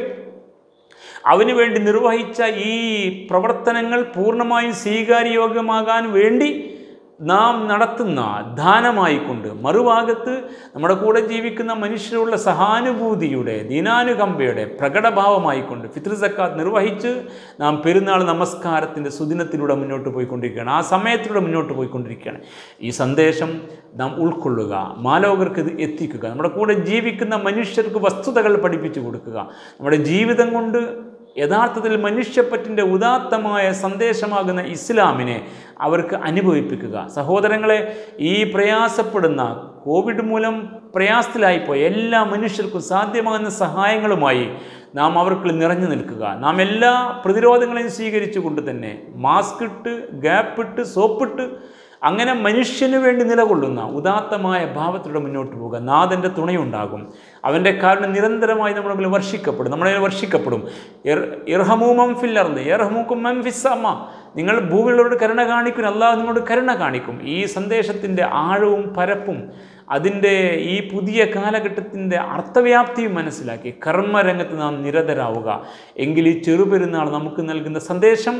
അവന് വേണ്ടി നിർവഹിച്ച ഈ പ്രവർത്തനങ്ങൾ പൂർണ്ണമായും സ്വീകാര്യയോഗ്യമാകാൻ വേണ്ടി നാം നടത്തുന്ന ദാനമായിക്കൊണ്ട് മറുഭാഗത്ത് നമ്മുടെ കൂടെ ജീവിക്കുന്ന മനുഷ്യരുള്ള സഹാനുഭൂതിയുടെ ദീനാനുകമ്പയുടെ പ്രകടഭാവമായിക്കൊണ്ട് ഫിത്ർ സക്കാത്ത് നിർവഹിച്ച് നാം പെരുന്നാൾ നമസ്കാരത്തിൻ്റെ സുദിനത്തിലൂടെ മുന്നോട്ട് പോയിക്കൊണ്ടിരിക്കുകയാണ് ആ സമയത്തിലൂടെ മുന്നോട്ട് പോയിക്കൊണ്ടിരിക്കുകയാണ് ഈ സന്ദേശം നാം ഉൾക്കൊള്ളുക മാലോകർക്ക് ഇത് എത്തിക്കുക നമ്മുടെ കൂടെ ജീവിക്കുന്ന മനുഷ്യർക്ക് വസ്തുതകൾ പഠിപ്പിച്ചു കൊടുക്കുക നമ്മുടെ ജീവിതം കൊണ്ട് യഥാർത്ഥത്തിൽ മനുഷ്യപ്പറ്റിൻ്റെ ഉദാത്തമായ സന്ദേശമാകുന്ന ഇസ്ലാമിനെ അവർക്ക് അനുഭവിപ്പിക്കുക സഹോദരങ്ങളെ ഈ പ്രയാസപ്പെടുന്ന കോവിഡ് മൂലം പ്രയാസത്തിലായിപ്പോയ എല്ലാ മനുഷ്യർക്കും സാധ്യമാകുന്ന സഹായങ്ങളുമായി നാം അവർക്ക് നിറഞ്ഞു നിൽക്കുക നാം എല്ലാ പ്രതിരോധങ്ങളെയും സ്വീകരിച്ചുകൊണ്ട് തന്നെ മാസ്ക് ഇട്ട് ഗ്യാപ്പിട്ട് സോപ്പിട്ട് അങ്ങനെ മനുഷ്യന് വേണ്ടി നിലകൊള്ളുന്ന ഉദാത്തമായ ഭാവത്തിലൂടെ മുന്നോട്ട് പോകുക നാഥൻ്റെ തുണയുണ്ടാകും അവൻ്റെ കാരണം നിരന്തരമായി നമ്മുടെ മുമ്പിൽ വർഷിക്കപ്പെടും നമ്മുടെ മേൽ വർഷിക്കപ്പെടും ഇർഹമൂമം ഫില്ലർന്ന് ഇർഹമൂക്കും മം ഫിസ്സമ്മ നിങ്ങൾ ഭൂമികളോട് കരുണ കാണിക്കും അല്ലാതെ നിങ്ങളോട് കരുണ കാണിക്കും ഈ സന്ദേശത്തിൻ്റെ ആഴവും പരപ്പും അതിൻ്റെ ഈ പുതിയ കാലഘട്ടത്തിൻ്റെ അർത്ഥവ്യാപ്തിയും മനസ്സിലാക്കി കർമ്മരംഗത്ത് നാം നിരതരാവുക എങ്കിൽ ഈ ചെറുപെരുന്നാൾ നമുക്ക് നൽകുന്ന സന്ദേശം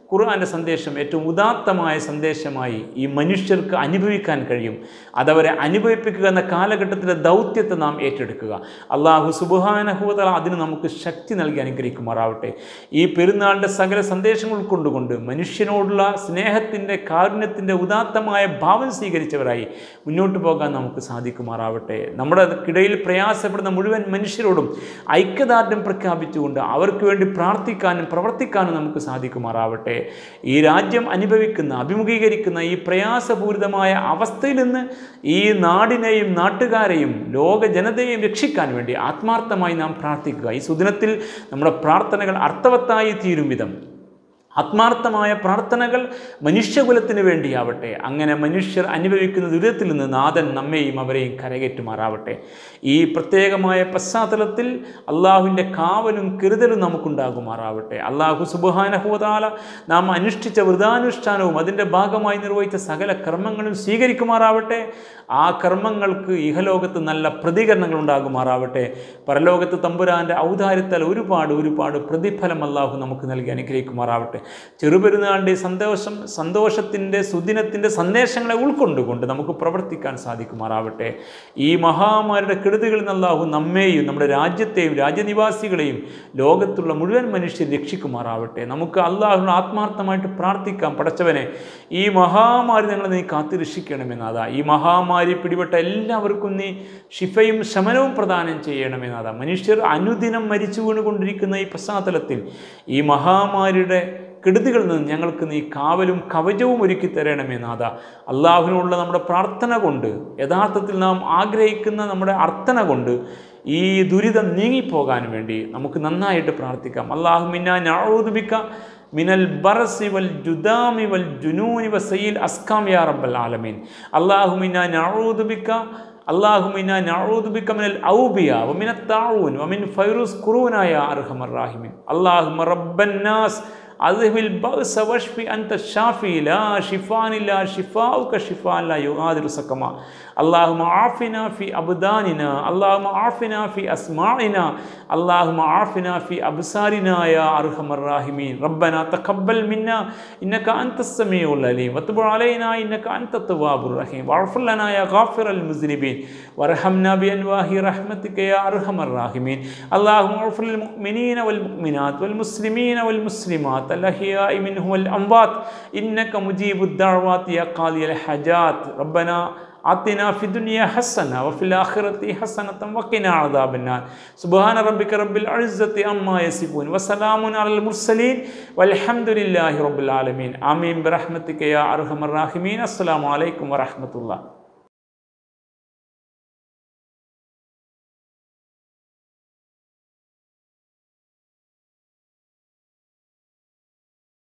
ഖുർആൻ്റെ സന്ദേശം ഏറ്റവും ഉദാത്തമായ സന്ദേശമായി ഈ മനുഷ്യർക്ക് അനുഭവിക്കാൻ കഴിയും അതവരെ അനുഭവിപ്പിക്കുക എന്ന കാലഘട്ടത്തിലെ ദൗത്യത്തെ നാം ഏറ്റെടുക്കുക അള്ളാഹു സുബാനഹുതല അതിന് നമുക്ക് ശക്തി നൽകി അനുഗ്രഹിക്കുമാറാവട്ടെ ഈ പെരുന്നാളിൻ്റെ സകല സന്ദേശങ്ങൾ ഉൾക്കൊണ്ടുകൊണ്ട് മനുഷ്യനോടുള്ള സ്നേഹത്തിൻ്റെ കാരുണ്യത്തിൻ്റെ ഉദാത്തമായ ഭാവം സ്വീകരിച്ചവരായി മുന്നോട്ട് പോകാൻ നമുക്ക് സാധിക്കുമാറാവട്ടെ നമ്മുടെ കിടയിൽ പ്രയാസപ്പെടുന്ന മുഴുവൻ മനുഷ്യരോടും ഐക്യദാർഢ്യം പ്രഖ്യാപിച്ചുകൊണ്ട് അവർക്ക് വേണ്ടി പ്രാർത്ഥിക്കാനും പ്രവർത്തിക്കാനും നമുക്ക് സാധിക്കുമാറാവട്ടെ ഈ രാജ്യം അനുഭവിക്കുന്ന അഭിമുഖീകരിക്കുന്ന ഈ പ്രയാസപൂരിതമായ അവസ്ഥയിൽ നിന്ന് ഈ നാടിനെയും നാട്ടുകാരെയും ലോക ജനതയെയും രക്ഷിക്കാൻ വേണ്ടി ആത്മാർത്ഥമായി നാം പ്രാർത്ഥിക്കുക ഈ സുദിനത്തിൽ നമ്മുടെ പ്രാർത്ഥനകൾ അർത്ഥവത്തായി തീരും വിധം ആത്മാർത്ഥമായ പ്രാർത്ഥനകൾ മനുഷ്യകുലത്തിന് വേണ്ടിയാവട്ടെ അങ്ങനെ മനുഷ്യർ അനുഭവിക്കുന്ന ദുരിതത്തിൽ നിന്ന് നാഥൻ നമ്മെയും അവരെയും കരകയറ്റുമാറാവട്ടെ ഈ പ്രത്യേകമായ പശ്ചാത്തലത്തിൽ അള്ളാഹുവിൻ്റെ കാവലും കരുതലും നമുക്കുണ്ടാകുമാറാവട്ടെ അള്ളാഹു സുബാനഹുതാല നാം അനുഷ്ഠിച്ച വൃതാനുഷ്ഠാനവും അതിൻ്റെ ഭാഗമായി നിർവഹിച്ച സകല കർമ്മങ്ങളും സ്വീകരിക്കുമാറാവട്ടെ ആ കർമ്മങ്ങൾക്ക് ഇഹലോകത്ത് നല്ല പ്രതികരണങ്ങൾ ഉണ്ടാകുമാറാവട്ടെ പരലോകത്ത് തമ്പുരാൻ്റെ ഔദാര്യത്താൽ ഒരുപാട് ഒരുപാട് പ്രതിഫലം അള്ളാഹു നമുക്ക് നൽകി അനുഗ്രഹിക്കുമാറാവട്ടെ ചെറുപെരുന്നാളിൻ്റെ സന്തോഷം സന്തോഷത്തിൻ്റെ സുദിനത്തിൻ്റെ സന്ദേശങ്ങളെ ഉൾക്കൊണ്ടുകൊണ്ട് നമുക്ക് പ്രവർത്തിക്കാൻ സാധിക്കുമാറാവട്ടെ ഈ മഹാമാരുടെ കെടുതികളിൽ നിന്ന് അള്ളാഹു നമ്മെയും നമ്മുടെ രാജ്യത്തെയും രാജ്യനിവാസികളെയും ലോകത്തുള്ള മുഴുവൻ മനുഷ്യരെ രക്ഷിക്കുമാറാവട്ടെ നമുക്ക് അള്ളാഹുവിന് ആത്മാർത്ഥമായിട്ട് പ്രാർത്ഥിക്കാം പടച്ചവനെ ഈ മഹാമാരി ഞങ്ങളെ നീ കാത്തു രക്ഷിക്കണമെന്നതാ ഈ മഹാമാരി പിടിപെട്ട എല്ലാവർക്കും നീ ശിഫയും ശമനവും പ്രദാനം ചെയ്യണമെന്നതാ മനുഷ്യർ അനുദിനം മരിച്ചു വീണുകൊണ്ടിരിക്കുന്ന ഈ പശ്ചാത്തലത്തിൽ ഈ മഹാമാരിയുടെ കെടുതികളിൽ നിന്ന് ഞങ്ങൾക്ക് നീ കാവലും കവചവും ഒരുക്കി തരണമേ നാഥ അള്ളാഹുവിനുള്ള നമ്മുടെ പ്രാർത്ഥന കൊണ്ട് യഥാർത്ഥത്തിൽ നാം ആഗ്രഹിക്കുന്ന നമ്മുടെ അർത്ഥന കൊണ്ട് ഈ ദുരിതം നീങ്ങിപ്പോകാൻ വേണ്ടി നമുക്ക് നന്നായിട്ട് പ്രാർത്ഥിക്കാം അള്ളാഹുമിന്ന ഞാഴൂതുബിക്ക മിനൽ ബറസി വൽ ജുദാമി വൽ ജുനൂനി വസയിൽ അസ്കാം യാ റബ്ബൽ ആലമീൻ അള്ളാഹുമിന്ന ഞാഴൂതുബിക്ക അള്ളാഹുമിന നഊദുബിക മിനൽ ഔബിയ വമിന താഊൻ വമിൻ ഫൈറൂസ് ഖുറൂനായ അർഹമർ റാഹിമീൻ അല്ലാഹുമ്മ റബ്ബൻ നാസ് أذهب البأس واشفي أنت الشافي لا شفاء إلا شفاؤك شفاء لا يغادر سقما اللهم عافنا في أبداننا اللهم عافنا في أسماعنا اللهم عافنا في أبصارنا يا أرحم الراحمين ربنا تقبل منا إنك أنت السميع العليم وتب علينا إنك أنت التواب الرحيم واغفر لنا يا غافر المذنبين وارحمنا بأنواع رحمتك يا أرحم الراحمين اللهم اغفر للمؤمنين والمؤمنات والمسلمين والمسلمات الأحياء منهم والأموات إنك مجيب الدعوات يا قاضي الحاجات ربنا آتنا في الدنيا حسنة وفي الآخرة حسنة وقنا عذاب النار سبحان ربك رب العزة عما يصفون وسلام على المرسلين والحمد لله رب العالمين آمين برحمتك يا أرحم الراحمين السلام عليكم ورحمة الله